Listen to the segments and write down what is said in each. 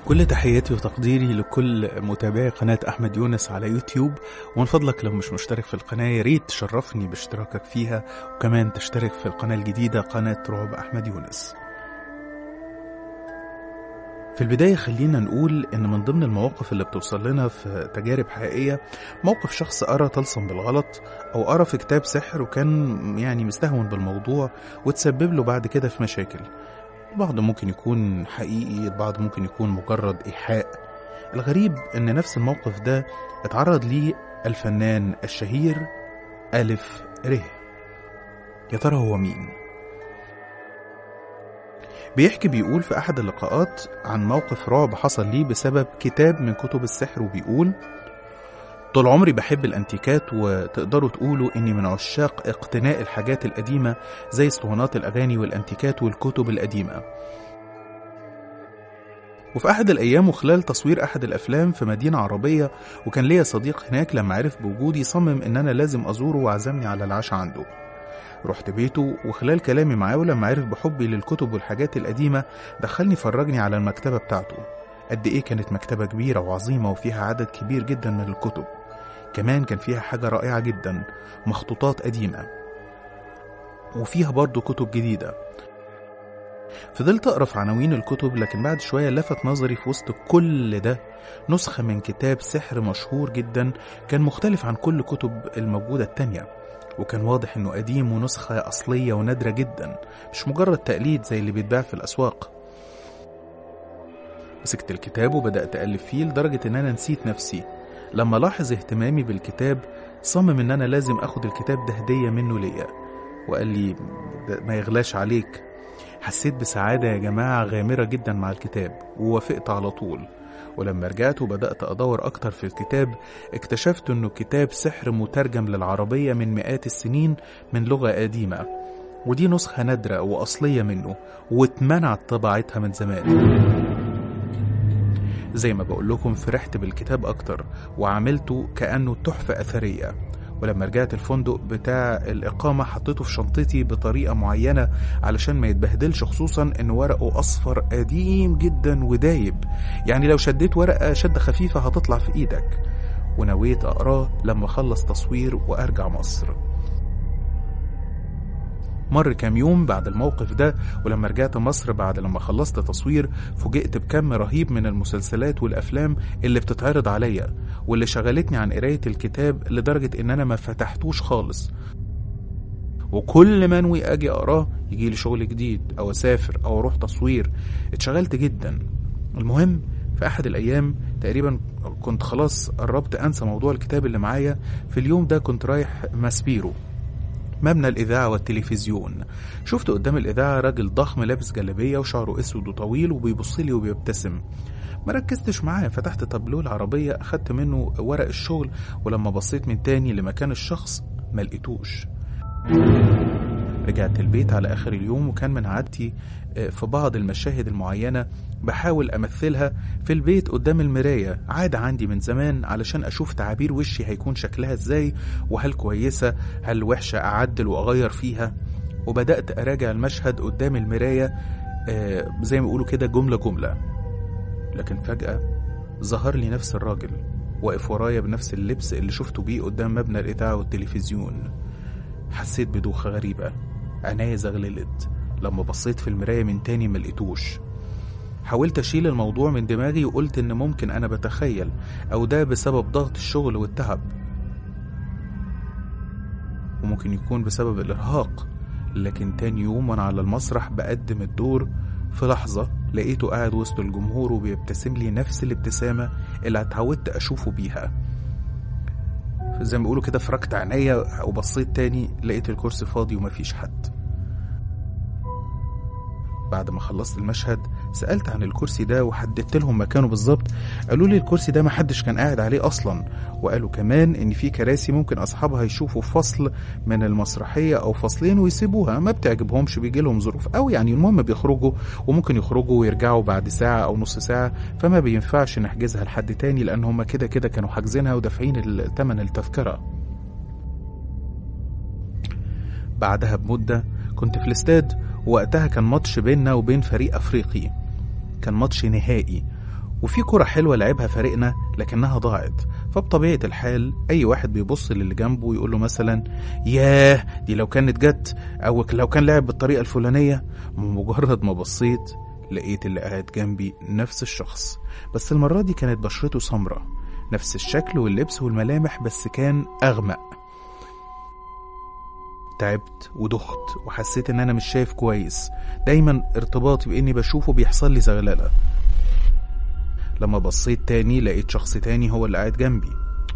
كل تحياتي وتقديري لكل متابعي قناة أحمد يونس على يوتيوب ومن فضلك لو مش مشترك في القناة يا ريت تشرفني باشتراكك فيها وكمان تشترك في القناة الجديدة قناة رعب أحمد يونس في البداية خلينا نقول إن من ضمن المواقف اللي بتوصل لنا في تجارب حقيقية موقف شخص قرا طلسم بالغلط أو قرا في كتاب سحر وكان يعني مستهون بالموضوع وتسبب له بعد كده في مشاكل البعض ممكن يكون حقيقي البعض ممكن يكون مجرد إيحاء الغريب إن نفس الموقف ده اتعرض ليه الفنان الشهير ألف ره يا ترى هو مين؟ بيحكي بيقول في أحد اللقاءات عن موقف رعب حصل ليه بسبب كتاب من كتب السحر وبيقول طول عمري بحب الأنتيكات وتقدروا تقولوا إني من عشاق اقتناء الحاجات القديمة زي اسطوانات الأغاني والأنتيكات والكتب القديمة وفي أحد الأيام وخلال تصوير أحد الأفلام في مدينة عربية وكان ليا صديق هناك لما عرف بوجودي صمم إن أنا لازم أزوره وعزمني على العشاء عنده رحت بيته وخلال كلامي معاه ولما عرف بحبي للكتب والحاجات القديمة دخلني فرجني على المكتبة بتاعته قد إيه كانت مكتبة كبيرة وعظيمة وفيها عدد كبير جدا من الكتب كمان كان فيها حاجة رائعة جدا مخطوطات قديمة وفيها برضه كتب جديدة فضلت أقرأ في عناوين الكتب لكن بعد شوية لفت نظري في وسط كل ده نسخة من كتاب سحر مشهور جدا كان مختلف عن كل كتب الموجودة التانية وكان واضح انه قديم ونسخة أصلية ونادرة جدا مش مجرد تقليد زي اللي بيتباع في الأسواق مسكت الكتاب وبدأت ألف فيه لدرجة إن أنا نسيت نفسي لما لاحظ اهتمامي بالكتاب صمم إن أنا لازم أخد الكتاب ده هدية منه ليا وقال لي ده ما يغلاش عليك حسيت بسعادة يا جماعة غامرة جدا مع الكتاب ووافقت على طول ولما رجعت وبدأت أدور أكتر في الكتاب اكتشفت إنه كتاب سحر مترجم للعربية من مئات السنين من لغة قديمة ودي نسخة نادرة وأصلية منه واتمنعت طباعتها من زمان زي ما بقول لكم فرحت بالكتاب أكتر وعملته كأنه تحفة أثرية ولما رجعت الفندق بتاع الإقامة حطيته في شنطتي بطريقة معينة علشان ما يتبهدلش خصوصا إن ورقه أصفر قديم جدا ودايب يعني لو شديت ورقة شدة خفيفة هتطلع في إيدك ونويت أقراه لما أخلص تصوير وأرجع مصر مر كام يوم بعد الموقف ده ولما رجعت مصر بعد لما خلصت تصوير فوجئت بكم رهيب من المسلسلات والأفلام اللي بتتعرض عليا واللي شغلتني عن قراية الكتاب لدرجة إن أنا ما فتحتوش خالص وكل ما انوي اجي اقراه يجي لي شغل جديد او اسافر او اروح تصوير اتشغلت جدا المهم في احد الايام تقريبا كنت خلاص قربت انسى موضوع الكتاب اللي معايا في اليوم ده كنت رايح ماسبيرو مبنى الإذاعة والتلفزيون شفت قدام الإذاعة راجل ضخم لابس جلابية وشعره أسود وطويل وبيبص لي وبيبتسم ما ركزتش معاه فتحت تابلو العربية أخدت منه ورق الشغل ولما بصيت من تاني لمكان الشخص ما لقيتوش رجعت البيت على آخر اليوم وكان من عادتي في بعض المشاهد المعينة بحاول أمثلها في البيت قدام المراية عادة عندي من زمان علشان أشوف تعابير وشي هيكون شكلها إزاي وهل كويسة هل وحشة أعدل وأغير فيها وبدأت أراجع المشهد قدام المراية زي ما بيقولوا كده جملة جملة لكن فجأة ظهر لي نفس الراجل واقف ورايا بنفس اللبس اللي شفته بيه قدام مبنى الإذاعة والتلفزيون حسيت بدوخة غريبة عينيا زغللت لما بصيت في المراية من تاني ملقيتوش حاولت أشيل الموضوع من دماغي وقلت إن ممكن أنا بتخيل أو ده بسبب ضغط الشغل والتعب وممكن يكون بسبب الإرهاق لكن تاني يوم وأنا على المسرح بقدم الدور في لحظة لقيته قاعد وسط الجمهور وبيبتسم لي نفس الابتسامة اللي اتعودت أشوفه بيها زي ما بيقولوا كده فركت عينيا وبصيت تاني لقيت الكرسي فاضي ومفيش حد بعد ما خلصت المشهد سألت عن الكرسي ده وحددت لهم مكانه بالظبط قالوا لي الكرسي ده محدش كان قاعد عليه أصلا وقالوا كمان إن في كراسي ممكن أصحابها يشوفوا فصل من المسرحية أو فصلين ويسيبوها ما بتعجبهمش بيجي لهم ظروف أو يعني المهم بيخرجوا وممكن يخرجوا ويرجعوا بعد ساعة أو نص ساعة فما بينفعش نحجزها لحد تاني لأن هم كده كده كانوا حاجزينها ودافعين ثمن التذكرة بعدها بمدة كنت في الاستاد وقتها كان ماتش بيننا وبين فريق أفريقي كان ماتش نهائي وفي كرة حلوة لعبها فريقنا لكنها ضاعت فبطبيعة الحال أي واحد بيبص للي جنبه ويقول له مثلا ياه دي لو كانت جت أو لو كان لعب بالطريقة الفلانية مجرد ما بصيت لقيت اللي قاعد جنبي نفس الشخص بس المرة دي كانت بشرته سمرة نفس الشكل واللبس والملامح بس كان أغمق تعبت ودخت وحسيت ان انا مش شايف كويس دايما ارتباطي باني بشوفه بيحصل لي زغلله لما بصيت تاني لقيت شخص تاني هو اللي قاعد جنبي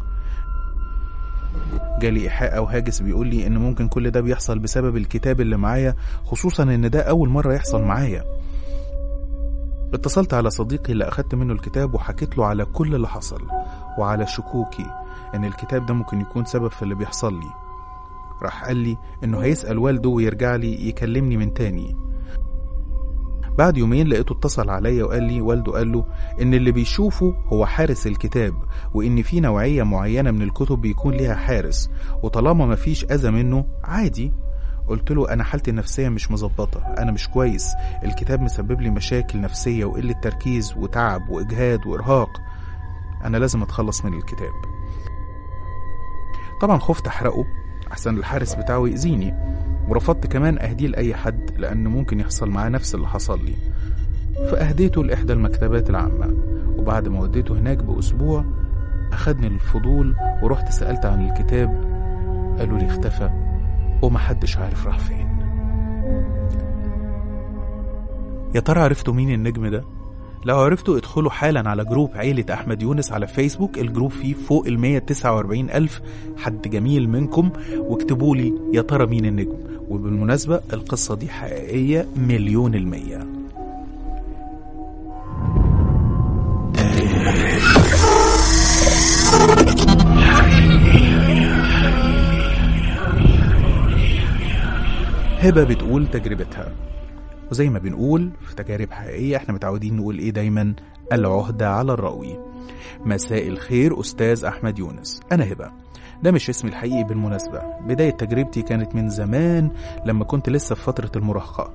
جالي إيحاء أو هاجس بيقول لي إن ممكن كل ده بيحصل بسبب الكتاب اللي معايا خصوصا إن ده أول مرة يحصل معايا اتصلت على صديقي اللي أخدت منه الكتاب وحكيت له على كل اللي حصل وعلى شكوكي إن الكتاب ده ممكن يكون سبب في اللي بيحصل لي راح قال لي إنه هيسأل والده ويرجع لي يكلمني من تاني بعد يومين لقيته اتصل عليا وقال لي والده قال له ان اللي بيشوفه هو حارس الكتاب وان في نوعيه معينه من الكتب بيكون ليها حارس وطالما مفيش اذى منه عادي قلت له انا حالتي النفسيه مش مظبطه انا مش كويس الكتاب مسبب لي مشاكل نفسيه وقله تركيز وتعب واجهاد وارهاق انا لازم اتخلص من الكتاب طبعا خفت احرقه احسن الحارس بتاعه يأذيني ورفضت كمان أهديه لأي حد لأن ممكن يحصل معاه نفس اللي حصل لي فأهديته لإحدى المكتبات العامة وبعد ما وديته هناك بأسبوع أخدني الفضول ورحت سألت عن الكتاب قالوا لي اختفى ومحدش عارف راح فين يا ترى عرفتوا مين النجم ده؟ لو عرفتوا ادخلوا حالا على جروب عيلة أحمد يونس على فيسبوك الجروب فيه فوق ال 149 ألف حد جميل منكم واكتبوا لي يا ترى مين النجم وبالمناسبة القصة دي حقيقية مليون المية هبة بتقول تجربتها وزي ما بنقول في تجارب حقيقية احنا متعودين نقول ايه دايما العهدة على الراوي مساء الخير أستاذ أحمد يونس أنا هبة ده مش اسمي الحقيقي بالمناسبة بداية تجربتي كانت من زمان لما كنت لسه في فترة المراهقة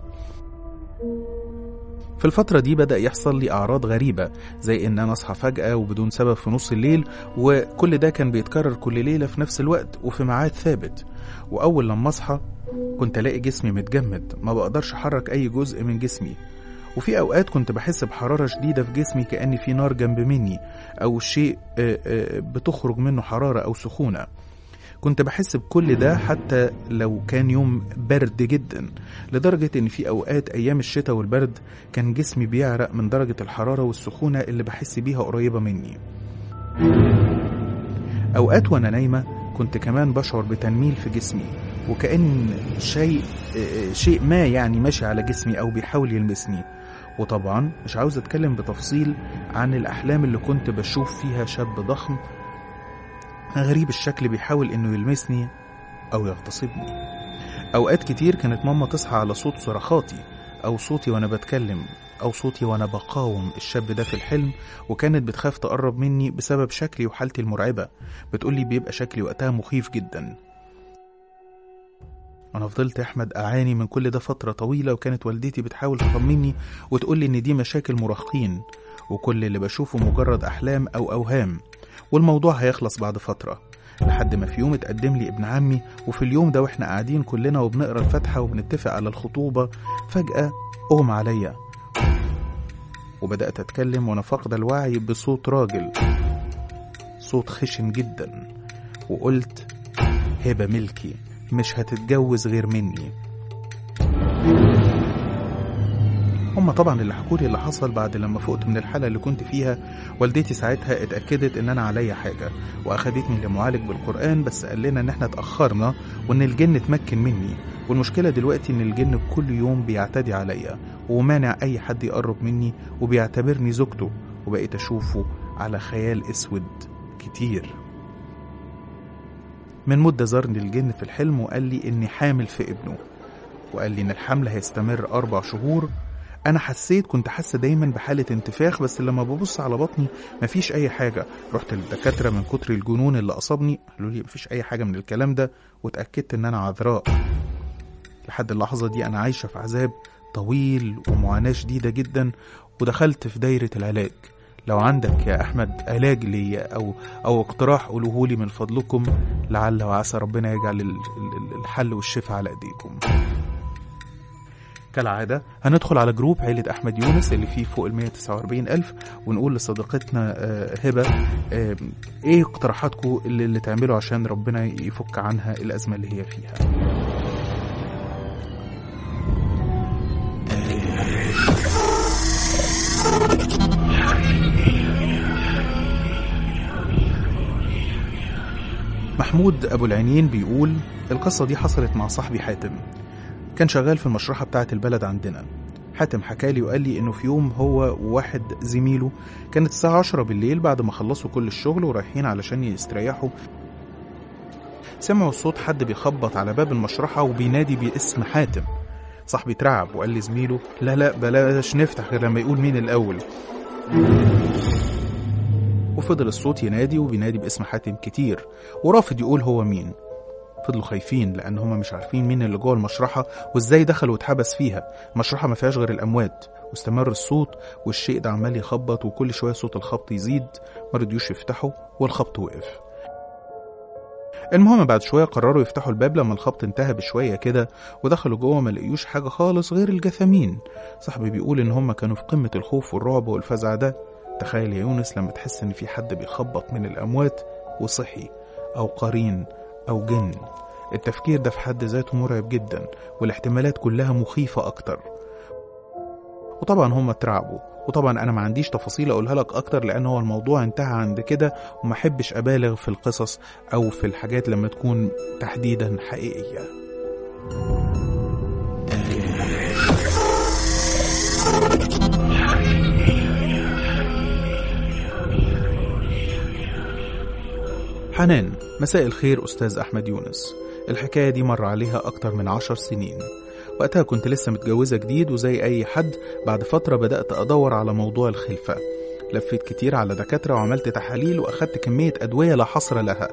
في الفترة دي بدأ يحصل لي أعراض غريبة زي إن أنا أصحى فجأة وبدون سبب في نص الليل وكل ده كان بيتكرر كل ليلة في نفس الوقت وفي ميعاد ثابت وأول لما أصحى كنت ألاقي جسمي متجمد ما بقدرش أحرك أي جزء من جسمي وفي أوقات كنت بحس بحرارة شديدة في جسمي كأن في نار جنب مني أو شيء بتخرج منه حرارة أو سخونة كنت بحس بكل ده حتى لو كان يوم برد جدا لدرجة إن في أوقات أيام الشتاء والبرد كان جسمي بيعرق من درجة الحرارة والسخونة اللي بحس بيها قريبة مني أوقات وأنا نايمة كنت كمان بشعر بتنميل في جسمي وكأن شيء شيء ما يعني ماشي على جسمي أو بيحاول يلمسني وطبعا مش عاوز أتكلم بتفصيل عن الأحلام اللي كنت بشوف فيها شاب ضخم غريب الشكل بيحاول إنه يلمسني أو يغتصبني أوقات كتير كانت ماما تصحى على صوت صرخاتي أو صوتي وأنا بتكلم أو صوتي وأنا بقاوم الشاب ده في الحلم وكانت بتخاف تقرب مني بسبب شكلي وحالتي المرعبة بتقولي بيبقى شكلي وقتها مخيف جدا أنا فضلت أحمد أعاني من كل ده فترة طويلة وكانت والدتي بتحاول تطمني وتقولي إن دي مشاكل مراهقين وكل اللي بشوفه مجرد أحلام أو أوهام والموضوع هيخلص بعد فترة لحد ما في يوم اتقدم لي ابن عمي وفي اليوم ده واحنا قاعدين كلنا وبنقرا الفاتحة وبنتفق على الخطوبة فجأة أغمى عليا وبدأت أتكلم وأنا فاقدة الوعي بصوت راجل صوت خشن جدا وقلت هبة ملكي مش هتتجوز غير مني هما طبعا اللي حكوا لي اللي حصل بعد لما فقت من الحالة اللي كنت فيها والدتي ساعتها اتأكدت ان انا عليا حاجة واخدتني لمعالج بالقرآن بس قال لنا ان احنا اتأخرنا وان الجن اتمكن مني والمشكلة دلوقتي ان الجن كل يوم بيعتدي عليا ومانع اي حد يقرب مني وبيعتبرني زوجته وبقيت اشوفه على خيال اسود كتير من مدة زارني الجن في الحلم وقال لي إني حامل في ابنه وقال لي إن الحمل هيستمر أربع شهور أنا حسيت كنت حاسة دايما بحالة انتفاخ بس لما ببص على بطني مفيش أي حاجة رحت للدكاترة من كتر الجنون اللي أصابني قالوا لي مفيش أي حاجة من الكلام ده واتأكدت إن أنا عذراء لحد اللحظة دي أنا عايشة في عذاب طويل ومعاناة شديدة جدا ودخلت في دايرة العلاج لو عندك يا أحمد علاج لي أو أو اقتراح قولوه لي من فضلكم لعل وعسى ربنا يجعل ال- ال- الحل والشفاء على أيديكم كالعادة هندخل على جروب عيلة أحمد يونس اللي فيه فوق ال 149 ألف ونقول لصديقتنا آه، هبة آه، إيه اقتراحاتكم اللي, اللي تعملوا عشان ربنا يفك عنها الأزمة اللي هي فيها محمود أبو العينين بيقول القصة دي حصلت مع صاحبي حاتم كان شغال في المشرحة بتاعة البلد عندنا حاتم حكالي وقال لي إنه في يوم هو وواحد زميله كانت الساعة عشرة بالليل بعد ما خلصوا كل الشغل ورايحين علشان يستريحوا سمعوا صوت حد بيخبط على باب المشرحة وبينادي باسم حاتم صاحبي اترعب وقال لزميله لا لا بلاش نفتح غير لما يقول مين الأول وفضل الصوت ينادي وبينادي باسم حاتم كتير ورافض يقول هو مين فضلوا خايفين لان هما مش عارفين مين اللي جوه المشرحه وازاي دخل واتحبس فيها المشرحه ما فيهاش غير الاموات واستمر الصوت والشيء ده عمال يخبط وكل شويه صوت الخبط يزيد ما رضيوش يفتحوا والخبط وقف المهم بعد شويه قرروا يفتحوا الباب لما الخبط انتهى بشويه كده ودخلوا جوه ما لقيوش حاجه خالص غير الجثامين صاحبي بيقول ان هما كانوا في قمه الخوف والرعب والفزع ده تخيل يا يونس لما تحس ان في حد بيخبط من الاموات وصحي او قرين أو جن التفكير ده في حد ذاته مرعب جدا والاحتمالات كلها مخيفة أكتر وطبعا هم اترعبوا وطبعا أنا ما عنديش تفاصيل أقولها لك أكتر لأن هو الموضوع انتهى عند كده وما أحبش أبالغ في القصص أو في الحاجات لما تكون تحديدا حقيقية حنان مساء الخير أستاذ أحمد يونس الحكاية دي مر عليها أكتر من عشر سنين وقتها كنت لسه متجوزة جديد وزي أي حد بعد فترة بدأت أدور على موضوع الخلفة لفيت كتير على دكاترة وعملت تحاليل وأخدت كمية أدوية لا حصر لها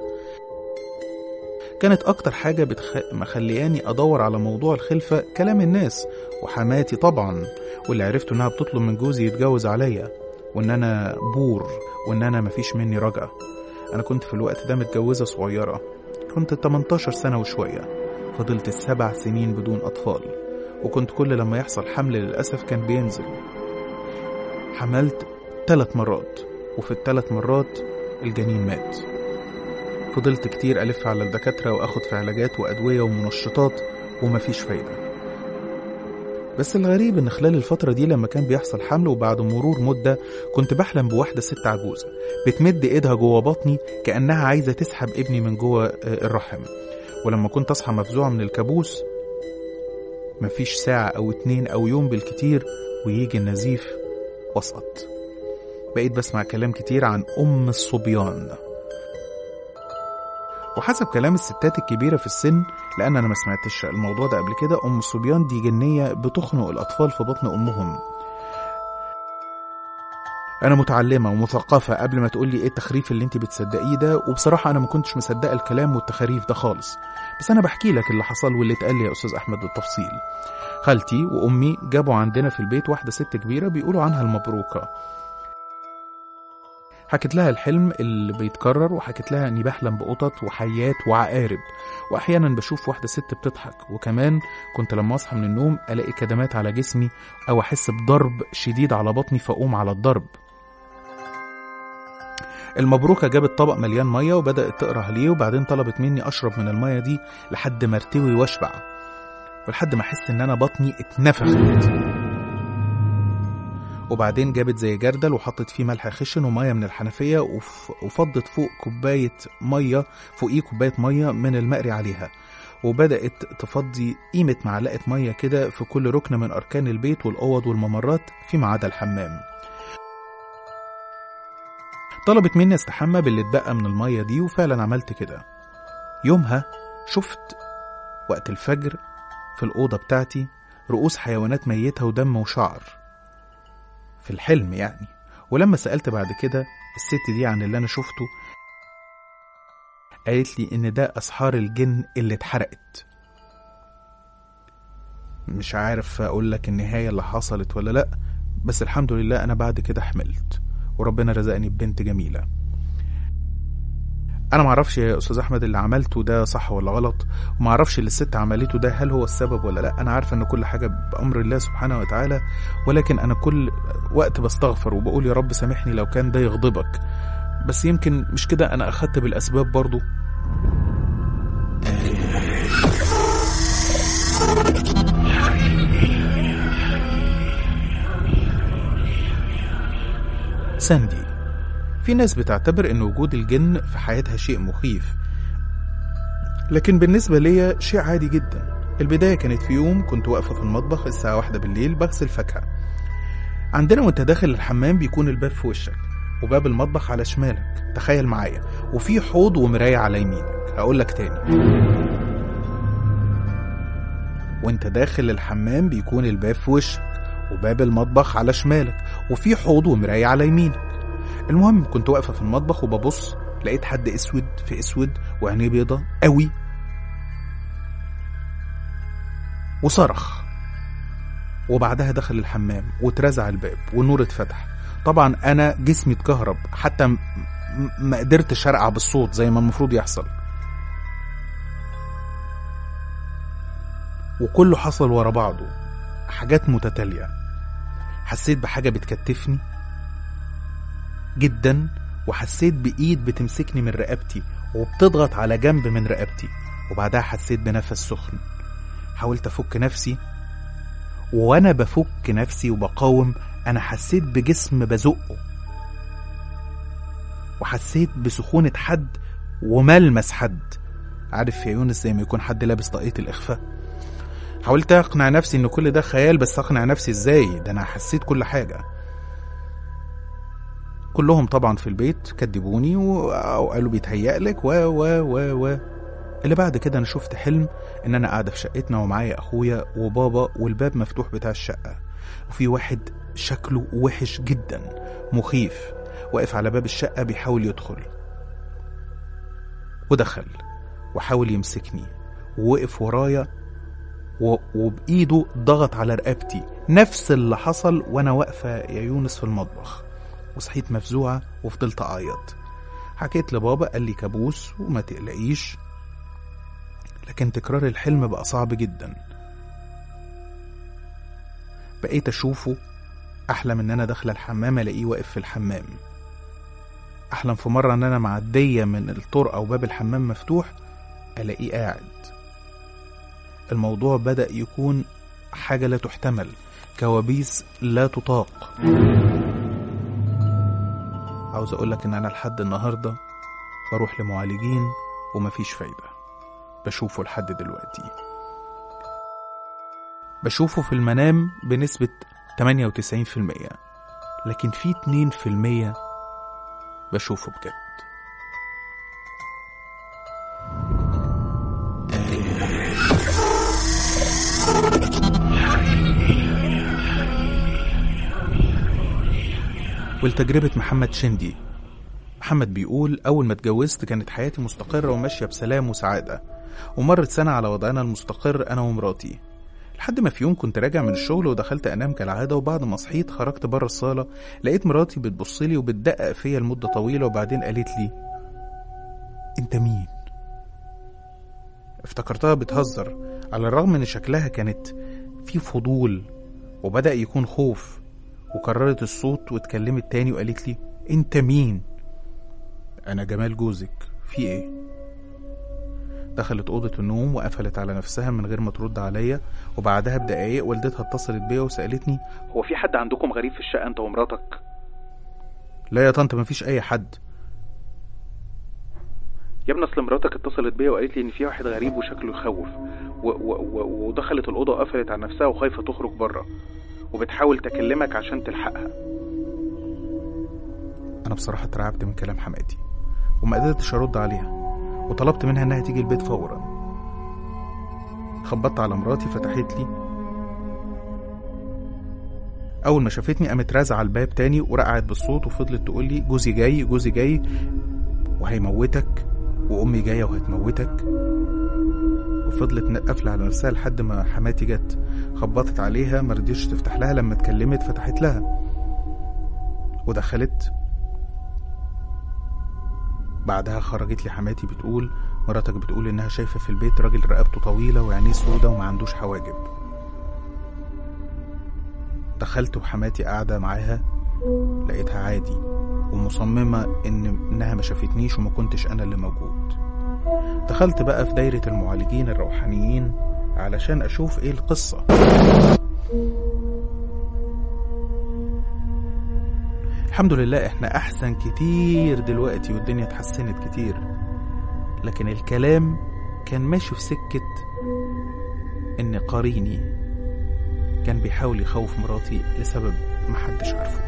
كانت أكتر حاجة بتخ... مخلياني أدور على موضوع الخلفة كلام الناس وحماتي طبعا واللي عرفته إنها بتطلب من جوزي يتجوز عليا وإن أنا بور وإن أنا مفيش مني رجعة أنا كنت في الوقت ده متجوزة صغيرة كنت 18 سنة وشوية فضلت السبع سنين بدون أطفال وكنت كل لما يحصل حمل للأسف كان بينزل حملت ثلاث مرات وفي الثلاث مرات الجنين مات فضلت كتير ألف على الدكاترة وأخد في علاجات وأدوية ومنشطات ومفيش فايدة بس الغريب إن خلال الفترة دي لما كان بيحصل حمل وبعد مرور مدة كنت بحلم بواحدة ست عجوزة بتمد إيدها جوه بطني كأنها عايزة تسحب ابني من جوه آه، الرحم ولما كنت أصحى مفزوعة من الكابوس مفيش ساعة أو اتنين أو يوم بالكتير ويجي النزيف واسقط بقيت بسمع كلام كتير عن أم الصبيان وحسب كلام الستات الكبيرة في السن لأن أنا ما سمعتش الموضوع ده قبل كده أم الصبيان دي جنية بتخنق الأطفال في بطن أمهم أنا متعلمة ومثقفة قبل ما تقولي إيه التخريف اللي أنت بتصدقيه ده وبصراحة أنا ما كنتش مصدقة الكلام والتخاريف ده خالص بس أنا بحكي لك اللي حصل واللي اتقال لي يا أستاذ أحمد بالتفصيل خالتي وأمي جابوا عندنا في البيت واحدة ست كبيرة بيقولوا عنها المبروكة حكيت لها الحلم اللي بيتكرر وحكيت لها اني بحلم بقطط وحيات وعقارب واحيانا بشوف واحده ست بتضحك وكمان كنت لما اصحى من النوم الاقي كدمات على جسمي او احس بضرب شديد على بطني فاقوم على الضرب المبروكه جابت طبق مليان ميه وبدات تقرا عليه وبعدين طلبت مني اشرب من الميه دي لحد ما ارتوي واشبع ولحد ما احس ان انا بطني اتنفخت وبعدين جابت زي جردل وحطت فيه ملح خشن وميه من الحنفيه وف... وفضت فوق كوبايه ميه فوقيه كوبايه ميه من المقري عليها وبدات تفضي قيمه معلقه ميه كده في كل ركن من اركان البيت والاوض والممرات فيما عدا الحمام طلبت مني استحمى باللي اتبقى من الميه دي وفعلا عملت كده يومها شفت وقت الفجر في الأوضة بتاعتي رؤوس حيوانات ميتة ودم وشعر في الحلم يعني ولما سألت بعد كده الست دي عن اللي أنا شفته قالت لي إن ده أسحار الجن اللي اتحرقت مش عارف أقول لك النهاية اللي حصلت ولا لأ بس الحمد لله أنا بعد كده حملت وربنا رزقني ببنت جميلة انا معرفش يا استاذ احمد اللي عملته ده صح ولا غلط ومعرفش اللي الست عملته ده هل هو السبب ولا لا انا عارفه ان كل حاجه بامر الله سبحانه وتعالى ولكن انا كل وقت بستغفر وبقول يا رب سامحني لو كان ده يغضبك بس يمكن مش كده انا اخدت بالاسباب برضو ساندي في ناس بتعتبر ان وجود الجن في حياتها شيء مخيف لكن بالنسبة ليا شيء عادي جدا البداية كانت في يوم كنت واقفة في المطبخ الساعة واحدة بالليل بغسل فاكهة عندنا وانت داخل الحمام بيكون الباب في وشك وباب المطبخ على شمالك تخيل معايا وفي حوض ومراية على يمينك هقول لك تاني وانت داخل الحمام بيكون الباب في وشك وباب المطبخ على شمالك وفي حوض ومراية على يمينك المهم كنت واقفة في المطبخ وببص لقيت حد اسود في اسود وعينيه بيضة قوي وصرخ وبعدها دخل الحمام واترزع الباب والنور اتفتح طبعا انا جسمي اتكهرب حتى م- م- ما قدرتش ارقع بالصوت زي ما المفروض يحصل وكله حصل ورا بعضه حاجات متتالية حسيت بحاجة بتكتفني جدا وحسيت بإيد بتمسكني من رقبتي وبتضغط على جنب من رقبتي وبعدها حسيت بنفس سخن حاولت أفك نفسي وأنا بفك نفسي وبقاوم أنا حسيت بجسم بزقه وحسيت بسخونة حد وملمس حد عارف يا يونس زي ما يكون حد لابس طاقية الإخفاء حاولت أقنع نفسي إن كل ده خيال بس أقنع نفسي إزاي ده أنا حسيت كل حاجة كلهم طبعا في البيت كدبوني و- وقالوا بيتهيألك و و و و اللي بعد كده انا شفت حلم ان انا قاعده في شقتنا ومعايا اخويا وبابا والباب مفتوح بتاع الشقه وفي واحد شكله وحش جدا مخيف واقف على باب الشقه بيحاول يدخل ودخل وحاول يمسكني ووقف ورايا و- وبايده ضغط على رقبتي نفس اللي حصل وانا واقفه يا يونس في المطبخ وصحيت مفزوعة وفضلت أعيط حكيت لبابا قال لي كابوس وما تقلقيش لكن تكرار الحلم بقى صعب جدا بقيت أشوفه أحلم إن أنا داخلة الحمام ألاقيه واقف في الحمام أحلم في مرة إن أنا معدية من الطرقة وباب الحمام مفتوح ألاقيه قاعد الموضوع بدأ يكون حاجة لا تحتمل كوابيس لا تطاق عاوز اقولك ان انا لحد النهارده بروح لمعالجين ومفيش فايده بشوفه لحد دلوقتي بشوفه في المنام بنسبة 98% لكن في 2% بشوفه بجد ولتجربة محمد شندي محمد بيقول أول ما اتجوزت كانت حياتي مستقرة وماشية بسلام وسعادة ومرت سنة على وضعنا المستقر أنا ومراتي لحد ما في يوم كنت راجع من الشغل ودخلت أنام كالعادة وبعد ما صحيت خرجت بره الصالة لقيت مراتي بتبصلي وبتدقق فيا لمدة طويلة وبعدين قالت لي أنت مين؟ افتكرتها بتهزر على الرغم ان شكلها كانت في فضول وبدأ يكون خوف وكررت الصوت واتكلمت تاني وقالت لي انت مين انا جمال جوزك في ايه دخلت أوضة النوم وقفلت على نفسها من غير ما ترد عليا وبعدها بدقايق والدتها اتصلت بيا وسألتني هو في حد عندكم غريب في الشقة انت ومراتك لا يا طنط مفيش أي حد يا ابني اصل مراتك اتصلت بيا وقالت لي ان في واحد غريب وشكله يخوف و- و- و- ودخلت الأوضة وقفلت على نفسها وخايفة تخرج بره وبتحاول تكلمك عشان تلحقها أنا بصراحة اترعبت من كلام حماتي وما قدرتش أرد عليها وطلبت منها إنها تيجي البيت فورا خبطت على مراتي فتحت لي أول ما شافتني قامت رازعة الباب تاني ورقعت بالصوت وفضلت تقول لي جوزي جاي جوزي جاي وهيموتك وأمي جاية وهتموتك وفضلت قافلة على نفسها لحد ما حماتي جت خبطت عليها مرضيتش تفتح لها لما اتكلمت فتحت لها ودخلت بعدها خرجت لي حماتي بتقول مراتك بتقول انها شايفة في البيت راجل رقبته طويلة وعينيه سودة وما عندوش حواجب دخلت وحماتي قاعدة معاها لقيتها عادي ومصممة إن إنها ما شافتنيش وما كنتش أنا اللي موجود دخلت بقى في دايرة المعالجين الروحانيين علشان أشوف إيه القصة الحمد لله إحنا أحسن كتير دلوقتي والدنيا اتحسنت كتير لكن الكلام كان ماشي في سكة إن قريني كان بيحاول يخوف مراتي لسبب محدش عارفه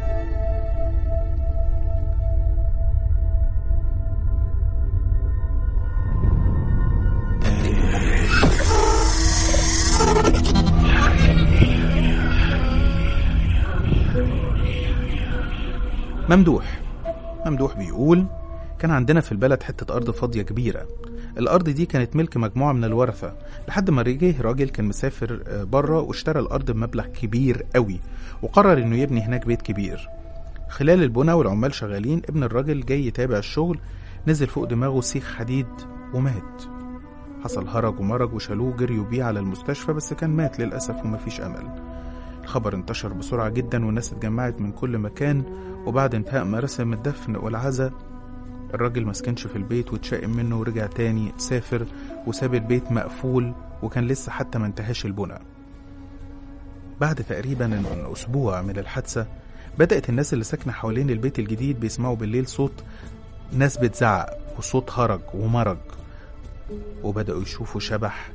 ممدوح ممدوح بيقول كان عندنا في البلد حتة أرض فاضية كبيرة الأرض دي كانت ملك مجموعة من الورثة لحد ما جه راجل كان مسافر آه، بره واشترى الأرض بمبلغ كبير قوي وقرر إنه يبني هناك بيت كبير خلال البناء والعمال شغالين ابن الراجل جاي يتابع الشغل نزل فوق دماغه سيخ حديد ومات حصل هرج ومرج وشالوه جريوا بيه على المستشفى بس كان مات للأسف ومفيش أمل الخبر انتشر بسرعة جدا والناس اتجمعت من كل مكان وبعد انتهاء مراسم الدفن والعزاء الراجل مسكنش في البيت واتشائم منه ورجع تاني سافر وساب البيت مقفول وكان لسه حتى ما انتهاش البناء بعد تقريبا من أسبوع من الحادثة بدأت الناس اللي ساكنة حوالين البيت الجديد بيسمعوا بالليل صوت ناس بتزعق وصوت هرج ومرج وبدأوا يشوفوا شبح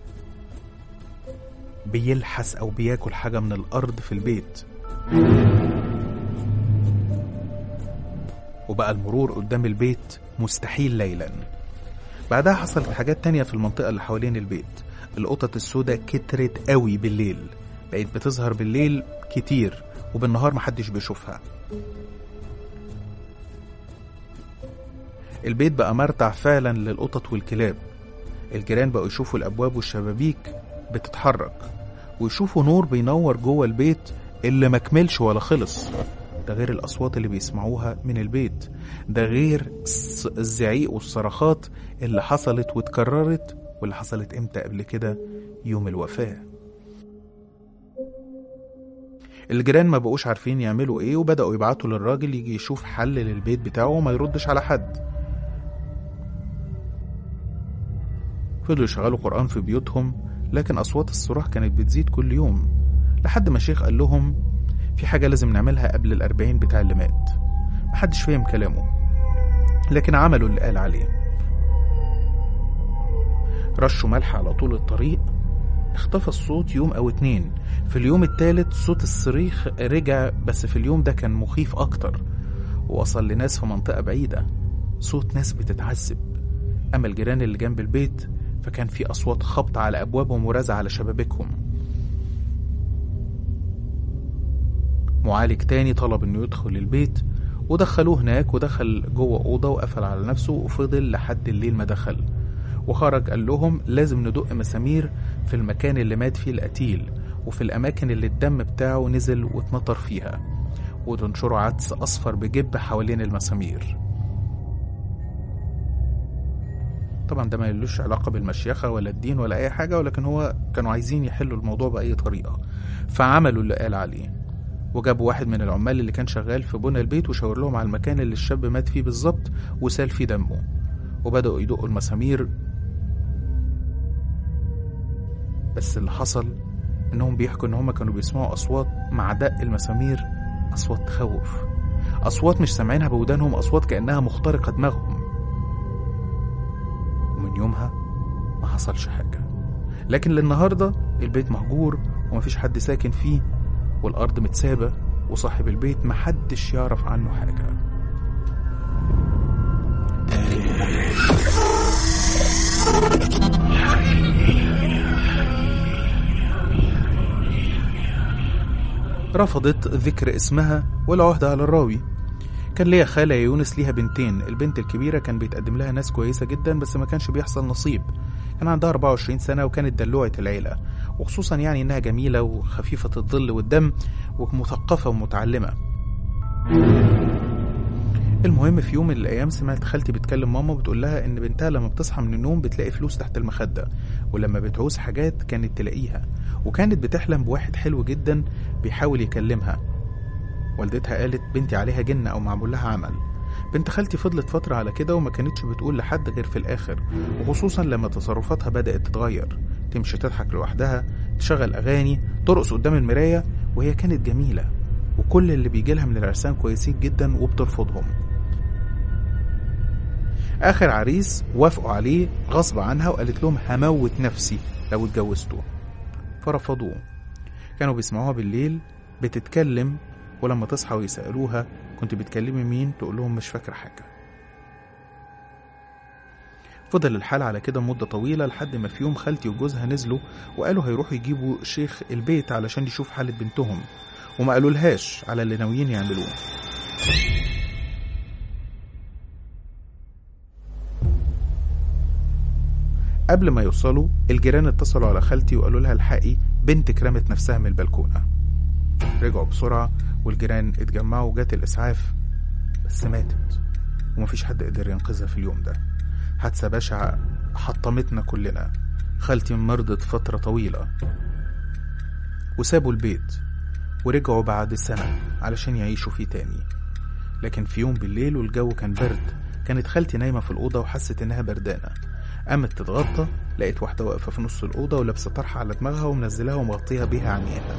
بيلحس أو بياكل حاجة من الأرض في البيت وبقى المرور قدام البيت مستحيل ليلا بعدها حصلت حاجات تانية في المنطقة اللي حوالين البيت القطط السوداء كترت قوي بالليل بقت بتظهر بالليل كتير وبالنهار محدش بيشوفها البيت بقى مرتع فعلا للقطط والكلاب الجيران بقوا يشوفوا الأبواب والشبابيك بتتحرك ويشوفوا نور بينور جوه البيت اللي مكملش ولا خلص ده غير الأصوات اللي بيسمعوها من البيت ده غير الص- الزعيق والصرخات اللي حصلت واتكررت واللي حصلت امتى قبل كده يوم الوفاة الجيران ما بقوش عارفين يعملوا ايه وبدأوا يبعتوا للراجل يجي يشوف حل للبيت بتاعه وما يردش على حد فضلوا يشغلوا قرآن في بيوتهم لكن أصوات الصراخ كانت بتزيد كل يوم لحد ما الشيخ قال لهم في حاجة لازم نعملها قبل الأربعين بتاع اللي مات محدش فهم كلامه لكن عملوا اللي قال عليه رشوا ملح على طول الطريق اختفى الصوت يوم أو اتنين في اليوم التالت صوت الصريخ رجع بس في اليوم ده كان مخيف أكتر ووصل لناس في منطقة بعيدة صوت ناس بتتعذب أما الجيران اللي جنب البيت فكان في أصوات خبط على أبوابهم ورزع على شبابيكهم معالج تاني طلب إنه يدخل البيت ودخلوه هناك ودخل جوه أوضة وقفل على نفسه وفضل لحد الليل ما دخل وخرج قال لهم لازم ندق مسامير في المكان اللي مات فيه القتيل وفي الأماكن اللي الدم بتاعه نزل واتنطر فيها وتنشروا عدس أصفر بجب حوالين المسامير طبعا ده ما يلوش علاقة بالمشيخة ولا الدين ولا أي حاجة ولكن هو كانوا عايزين يحلوا الموضوع بأي طريقة فعملوا اللي قال عليه وجابوا واحد من العمال اللي كان شغال في بنى البيت وشاور لهم على المكان اللي الشاب مات فيه بالظبط وسال فيه دمه وبدأوا يدقوا المسامير بس اللي حصل انهم بيحكوا ان هم كانوا بيسمعوا اصوات مع دق المسامير اصوات تخوف اصوات مش سامعينها بودانهم اصوات كانها مخترقه دماغهم ومن يومها ما حصلش حاجه لكن للنهارده البيت مهجور ومفيش حد ساكن فيه والارض متسابه وصاحب البيت محدش يعرف عنه حاجه رفضت ذكر اسمها والعهد على الراوي كان ليا خالة يا يونس ليها بنتين البنت الكبيرة كان بيتقدم لها ناس كويسة جدا بس ما كانش بيحصل نصيب كان عندها 24 سنة وكانت دلوعة العيلة وخصوصا يعني إنها جميلة وخفيفة الظل والدم ومثقفة ومتعلمة المهم في يوم من الايام سمعت خالتي بتكلم ماما بتقول لها ان بنتها لما بتصحى من النوم بتلاقي فلوس تحت المخده ولما بتعوز حاجات كانت تلاقيها وكانت بتحلم بواحد حلو جدا بيحاول يكلمها والدتها قالت بنتي عليها جن او معمول لها عمل بنت خالتي فضلت فترة على كده وما كانتش بتقول لحد غير في الآخر وخصوصا لما تصرفاتها بدأت تتغير تمشي تضحك لوحدها تشغل أغاني ترقص قدام المراية وهي كانت جميلة وكل اللي بيجي لها من العرسان كويسين جدا وبترفضهم آخر عريس وافقوا عليه غصب عنها وقالت لهم هموت نفسي لو اتجوزتوه فرفضوه كانوا بيسمعوها بالليل بتتكلم ولما تصحى ويسألوها كنت بتكلمي مين تقول لهم مش فاكرة حاجة فضل الحال على كده مدة طويلة لحد ما في يوم خالتي وجوزها نزلوا وقالوا هيروحوا يجيبوا شيخ البيت علشان يشوف حالة بنتهم وما قالولهاش على اللي ناويين يعملوه قبل ما يوصلوا الجيران اتصلوا على خالتي وقالوا لها الحقي بنتك رمت نفسها من البلكونة رجعوا بسرعة والجيران اتجمعوا وجات الإسعاف بس ماتت ومفيش حد قدر ينقذها في اليوم ده حادثة بشعة حطمتنا كلنا خالتي مرضت فترة طويلة وسابوا البيت ورجعوا بعد سنة علشان يعيشوا فيه تاني لكن في يوم بالليل والجو كان برد كانت خالتي نايمة في الأوضة وحست إنها بردانة قامت تتغطى لقيت واحدة واقفة في نص الأوضة ولابسة طرحة على دماغها ومنزلاها ومغطيها بيها عينيها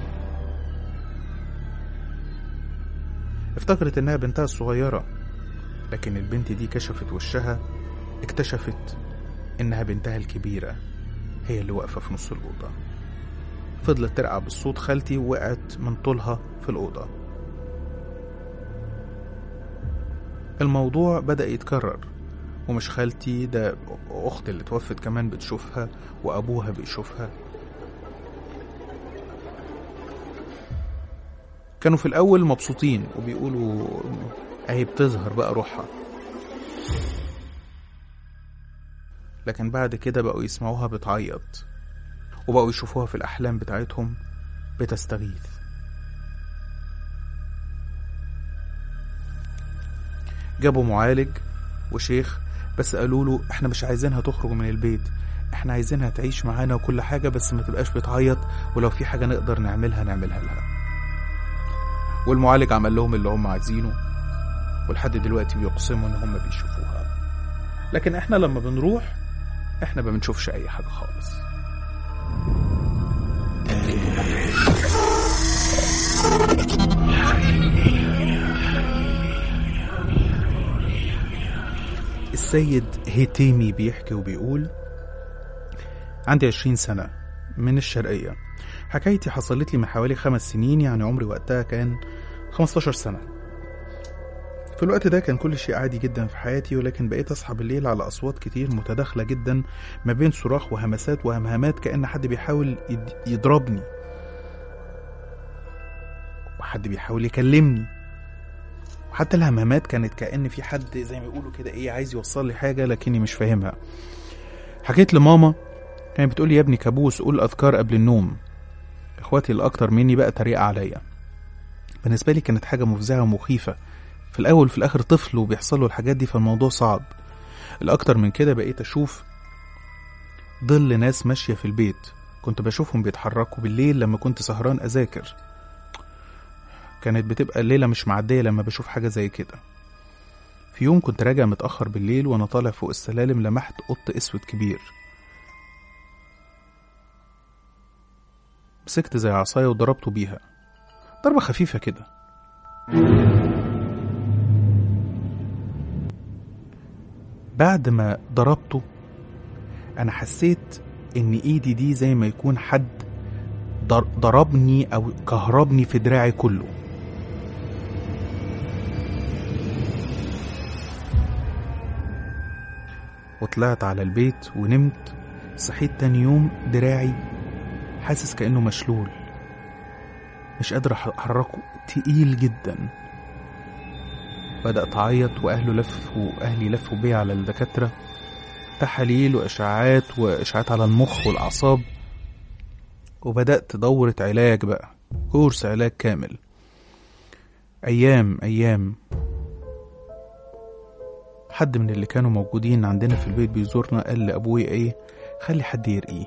افتكرت إنها بنتها الصغيرة لكن البنت دي كشفت وشها اكتشفت إنها بنتها الكبيرة هي اللي واقفة في نص الأوضة فضلت ترقع بالصوت خالتي ووقعت من طولها في الأوضة الموضوع بدأ يتكرر ومش خالتي ده أخت اللي توفت كمان بتشوفها وأبوها بيشوفها كانوا في الأول مبسوطين وبيقولوا أهي بتظهر بقى روحها لكن بعد كده بقوا يسمعوها بتعيط وبقوا يشوفوها في الأحلام بتاعتهم بتستغيث جابوا معالج وشيخ بس قالوا له احنا مش عايزينها تخرج من البيت احنا عايزينها تعيش معانا وكل حاجة بس ما تبقاش بتعيط ولو في حاجة نقدر نعملها نعملها لها والمعالج عمل لهم اللي هم عايزينه ولحد دلوقتي بيقسموا ان هم بيشوفوها لكن احنا لما بنروح احنا ما بنشوفش اي حاجة خالص السيد هيتيمي بيحكي وبيقول عندي عشرين سنة من الشرقية حكايتي حصلت لي من حوالي خمس سنين يعني عمري وقتها كان 15 سنة في الوقت ده كان كل شيء عادي جدا في حياتي ولكن بقيت أصحى بالليل على أصوات كتير متداخلة جدا ما بين صراخ وهمسات وهمهمات كأن حد بيحاول يد- يضربني وحد بيحاول يكلمني وحتى الهمهمات كانت كأن في حد زي ما يقولوا كده ايه عايز يوصل لي حاجة لكني مش فاهمها حكيت لماما كانت بتقول لي يا ابني كابوس قول أذكار قبل النوم اخواتي الأكتر مني بقى تريقة عليا بالنسبة لي كانت حاجة مفزعة ومخيفة في الأول وفي الآخر طفل وبيحصل له الحاجات دي فالموضوع صعب الأكتر من كده بقيت أشوف ظل ناس ماشية في البيت كنت بشوفهم بيتحركوا بالليل لما كنت سهران أذاكر كانت بتبقى الليلة مش معدية لما بشوف حاجة زي كده في يوم كنت راجع متأخر بالليل وأنا طالع فوق السلالم لمحت قط أسود كبير مسكت زي عصاية وضربته بيها ضربة خفيفة كده بعد ما ضربته أنا حسيت إن إيدي دي زي ما يكون حد ضر- ضربني أو كهربني في دراعي كله وطلعت على البيت ونمت صحيت تاني يوم دراعي حاسس كأنه مشلول مش قادر أح- أحركه تقيل جدا بدأت أعيط وأهله لفوا أهلي لفوا بيا على الدكاترة تحاليل وإشعاعات وإشعاعات على المخ والأعصاب وبدأت دورة علاج بقى كورس علاج كامل أيام أيام حد من اللي كانوا موجودين عندنا في البيت بيزورنا قال لأبويا إيه خلي حد يرقيه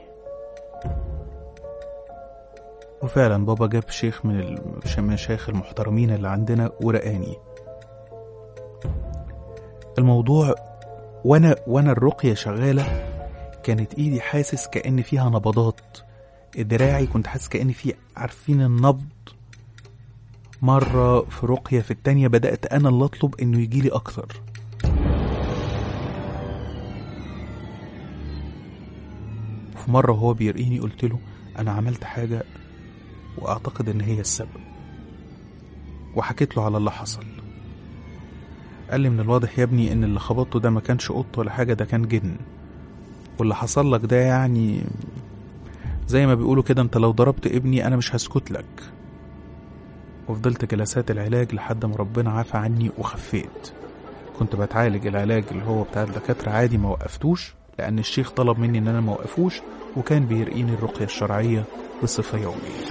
وفعلا بابا جاب شيخ من المشايخ المحترمين اللي عندنا ورقاني الموضوع وانا وانا الرقية شغالة كانت ايدي حاسس كأن فيها نبضات دراعي كنت حاسس كأن في عارفين النبض مرة في رقية في التانية بدأت أنا اللي أطلب إنه يجيلي أكتر في مرة وهو بيرقيني قلت له أنا عملت حاجة وأعتقد إن هي السبب وحكيت له على اللي حصل قال لي من الواضح يا ابني إن اللي خبطته ده ما كانش قط ولا حاجة ده كان جن واللي حصل لك ده يعني زي ما بيقولوا كده انت لو ضربت ابني انا مش هسكت لك وفضلت جلسات العلاج لحد ما ربنا عافى عني وخفيت كنت بتعالج العلاج اللي هو بتاع الدكاترة عادي ما وقفتوش لأن الشيخ طلب مني إن أنا ما وقفوش وكان بيرقيني الرقية الشرعية بصفة يومية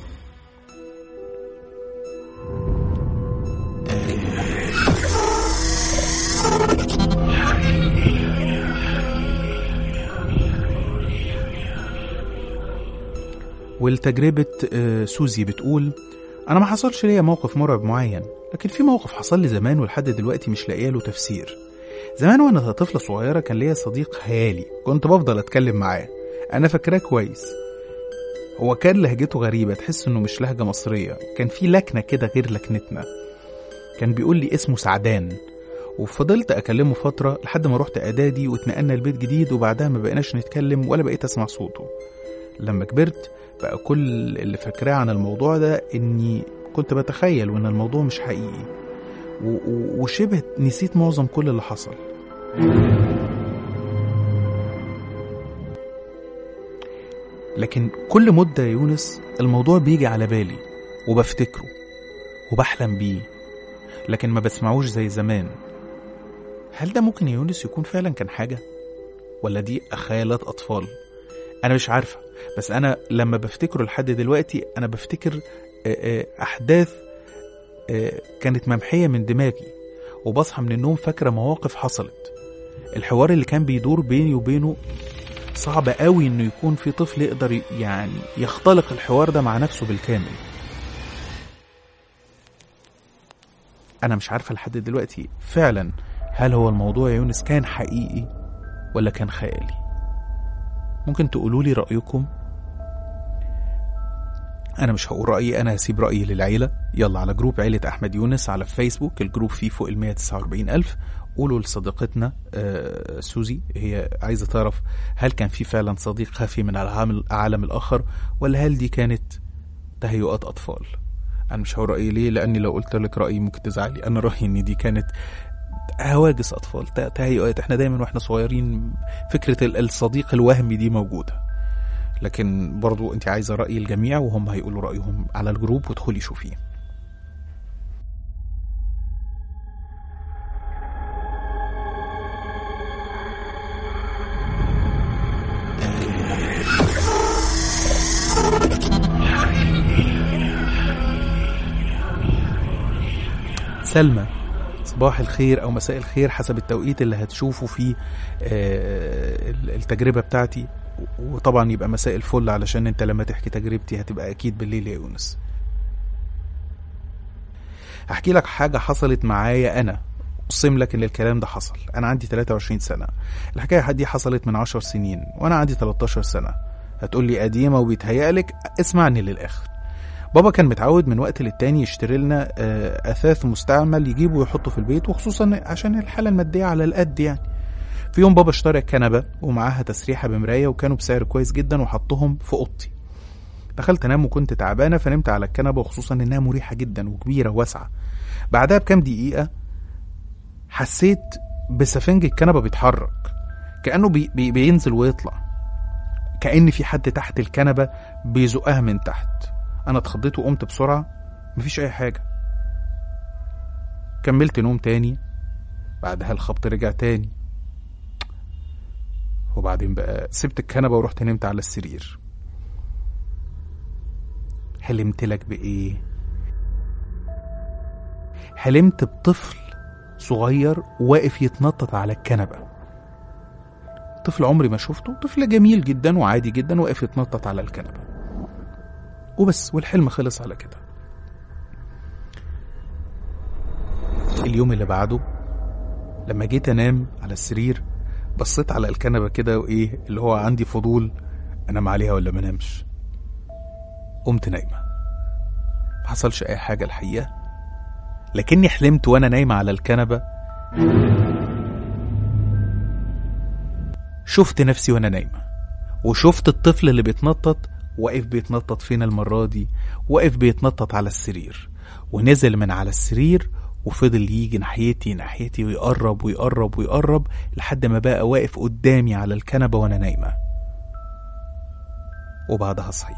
والتجربة آه، سوزي بتقول أنا ما حصلش ليا موقف مرعب معين لكن في موقف حصل لي زمان ولحد دلوقتي مش لاقيه له تفسير زمان وانا طفلة صغيرة كان ليا صديق خيالي كنت بفضل اتكلم معاه انا فاكراه كويس هو كان لهجته غريبة تحس انه مش لهجة مصرية كان في لكنة كده غير لكنتنا كان بيقول لي اسمه سعدان وفضلت اكلمه فترة لحد ما رحت اعدادي واتنقلنا لبيت جديد وبعدها ما بقيناش نتكلم ولا بقيت اسمع صوته لما كبرت بقى كل اللي فاكراه عن الموضوع ده اني كنت بتخيل وان الموضوع مش حقيقي و- و- وشبه نسيت معظم كل اللي حصل لكن كل مدة يا يونس الموضوع بيجي على بالي وبفتكره وبحلم بيه لكن ما بسمعوش زي زمان هل ده ممكن يا يونس يكون فعلا كان حاجة؟ ولا دي خيالات أطفال؟ أنا مش عارفة بس أنا لما بفتكره لحد دلوقتي أنا بفتكر آه، آه، أحداث آه، كانت ممحية من دماغي وبصحى من النوم فاكرة مواقف حصلت الحوار اللي كان بيدور بيني وبينه صعب قوي انه يكون في طفل يقدر ي- يعني يختلق الحوار ده مع نفسه بالكامل انا مش عارفة لحد دلوقتي فعلا هل هو الموضوع يا يونس كان حقيقي ولا كان خيالي ممكن تقولوا لي رأيكم انا مش هقول رايي انا هسيب رايي للعيله يلا على جروب عيله احمد يونس على فيسبوك الجروب فيه فوق ال 149 الف قولوا لصديقتنا آه، سوزي هي عايزه تعرف هل كان في فعلا صديق خفي من العالم العالم الاخر ولا هل دي كانت تهيؤات اطفال انا مش هقول رايي ليه لاني لو قلت لك رايي ممكن تزعلي انا رايي ان دي كانت هواجس اطفال ت- تهيؤات احنا دايما واحنا صغيرين فكره ال- الصديق الوهمي دي موجوده لكن برضو انت عايزه راي الجميع وهم هيقولوا رايهم على الجروب وادخلي شوفيه سلمى صباح الخير او مساء الخير حسب التوقيت اللي هتشوفوا فيه آه، التجربه بتاعتي وطبعا يبقى مساء الفل علشان انت لما تحكي تجربتي هتبقى اكيد بالليل يا يونس هحكي لك حاجة حصلت معايا أنا أقسم لك إن الكلام ده حصل أنا عندي 23 سنة الحكاية دي حصلت من 10 سنين وأنا عندي 13 سنة هتقول لي قديمة وبيتهيألك اسمعني للآخر بابا كان متعود من وقت للتاني يشتري لنا آه، أثاث مستعمل يجيبه ويحطه في البيت وخصوصا عشان الحالة المادية على القد يعني في يوم بابا اشترى كنبة ومعاها تسريحة بمراية وكانوا بسعر كويس جدا وحطهم في أوضتي دخلت انام وكنت تعبانة فنمت على الكنبة وخصوصا انها مريحة جدا وكبيرة وواسعة بعدها بكام دقيقة حسيت بسفنج الكنبة بيتحرك كأنه بي بي بينزل ويطلع كأن في حد تحت الكنبة بيزقها من تحت أنا اتخضيت وقمت بسرعة مفيش أي حاجة كملت نوم تاني بعدها الخبط رجع تاني وبعدين بقى سبت الكنبة ورحت نمت على السرير حلمت لك بإيه؟ حلمت بطفل صغير واقف يتنطط على الكنبة طفل عمري ما شفته طفل جميل جدا وعادي جدا واقف يتنطط على الكنبة وبس والحلم خلص على كده اليوم اللي بعده لما جيت انام على السرير بصيت على الكنبة كده وايه اللي هو عندي فضول انام عليها ولا ما انامش قمت نايمة ما حصلش اي حاجة الحقيقة لكني حلمت وانا نايمة على الكنبة شفت نفسي وانا نايمة وشفت الطفل اللي بيتنطط واقف بيتنطط فين المرة دي واقف بيتنطط على السرير ونزل من على السرير وفضل يجي ناحيتي ناحيتي ويقرب ويقرب ويقرب لحد ما بقى واقف قدامي على الكنبة وانا نايمة وبعدها صحيت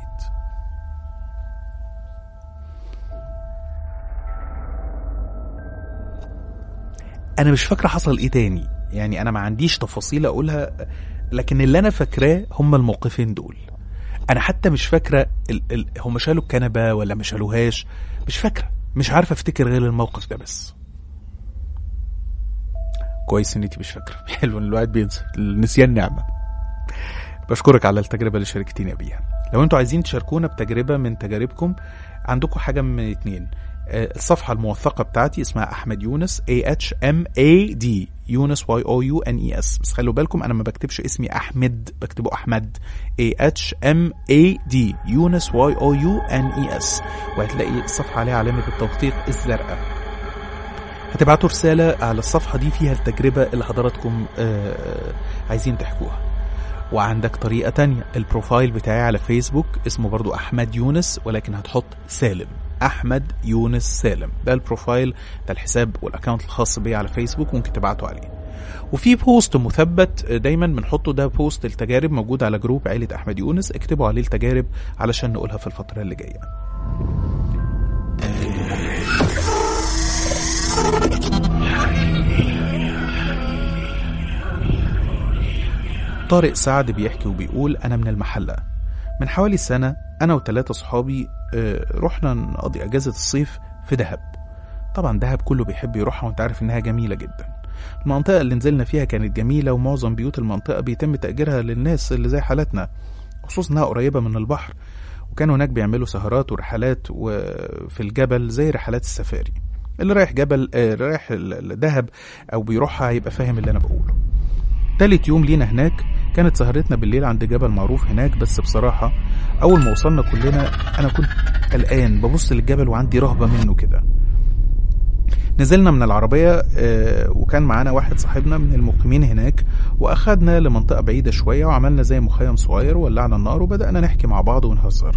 انا مش فاكره حصل ايه تاني يعني انا ما عنديش تفاصيل اقولها لكن اللي انا فاكراه هم الموقفين دول انا حتى مش فاكره ال... ال... هم شالوا الكنبه ولا ما شالوهاش مش فاكره مش عارفه افتكر غير الموقف ده بس كويس ان انت مش فاكره حلو ان الواحد بينسى النسيان نعمه بشكرك على التجربه اللي شاركتينا بيها لو انتوا عايزين تشاركونا بتجربه من تجاربكم عندكم حاجه من اتنين آه، الصفحة الموثقة بتاعتي اسمها أحمد يونس A H M A D يونس Y O U N E S بس خلوا بالكم أنا ما بكتبش اسمي أحمد بكتبه أحمد A H M A D يونس Y O U N E S وهتلاقي الصفحة عليها علامة التوثيق الزرقاء هتبعتوا رسالة على الصفحة دي فيها التجربة اللي حضراتكم آه، عايزين تحكوها وعندك طريقة تانية البروفايل بتاعي على فيسبوك اسمه برضو أحمد يونس ولكن هتحط سالم أحمد يونس سالم ده البروفايل ده الحساب والأكاونت الخاص بي على فيسبوك ممكن تبعته عليه وفي بوست مثبت دايما بنحطه ده بوست التجارب موجود على جروب عيلة أحمد يونس اكتبوا عليه التجارب علشان نقولها في الفترة اللي جاية طارق سعد بيحكي وبيقول أنا من المحلة من حوالي سنة أنا وثلاثة صحابي آه، رحنا نقضي أجازة الصيف في دهب طبعا دهب كله بيحب يروحها وانت عارف إنها جميلة جدا المنطقة اللي نزلنا فيها كانت جميلة ومعظم بيوت المنطقة بيتم تأجيرها للناس اللي زي حالتنا خصوصا إنها قريبة من البحر وكانوا هناك بيعملوا سهرات ورحلات وفي الجبل زي رحلات السفاري اللي رايح جبل آه، رايح ال- الدهب أو بيروحها هيبقى فاهم اللي أنا بقوله تالت يوم لينا هناك كانت سهرتنا بالليل عند جبل معروف هناك بس بصراحة أول ما وصلنا كلنا أنا كنت قلقان ببص للجبل وعندي رهبة منه كده نزلنا من العربية آه، وكان معانا واحد صاحبنا من المقيمين هناك وأخدنا لمنطقة بعيدة شوية وعملنا زي مخيم صغير وولعنا النار وبدأنا نحكي مع بعض ونهزر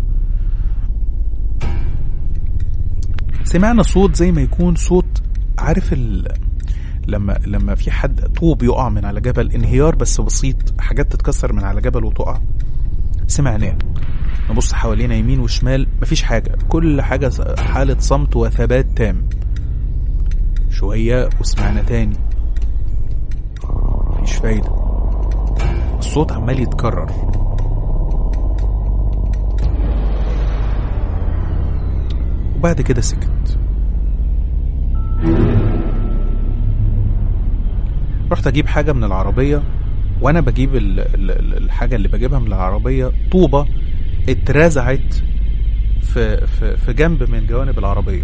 سمعنا صوت زي ما يكون صوت عارف ال... لما لما في حد طوب يقع من على جبل انهيار بس بسيط حاجات تتكسر من على جبل وتقع سمعناه نبص حوالينا يمين وشمال مفيش حاجة كل حاجة حالة صمت وثبات تام شوية وسمعنا تاني مفيش فايدة الصوت عمال يتكرر وبعد كده سكت رحت اجيب حاجه من العربيه وانا بجيب ال- ال- ال- الحاجه اللي بجيبها من العربيه طوبه اترزعت في في في جنب من جوانب العربيه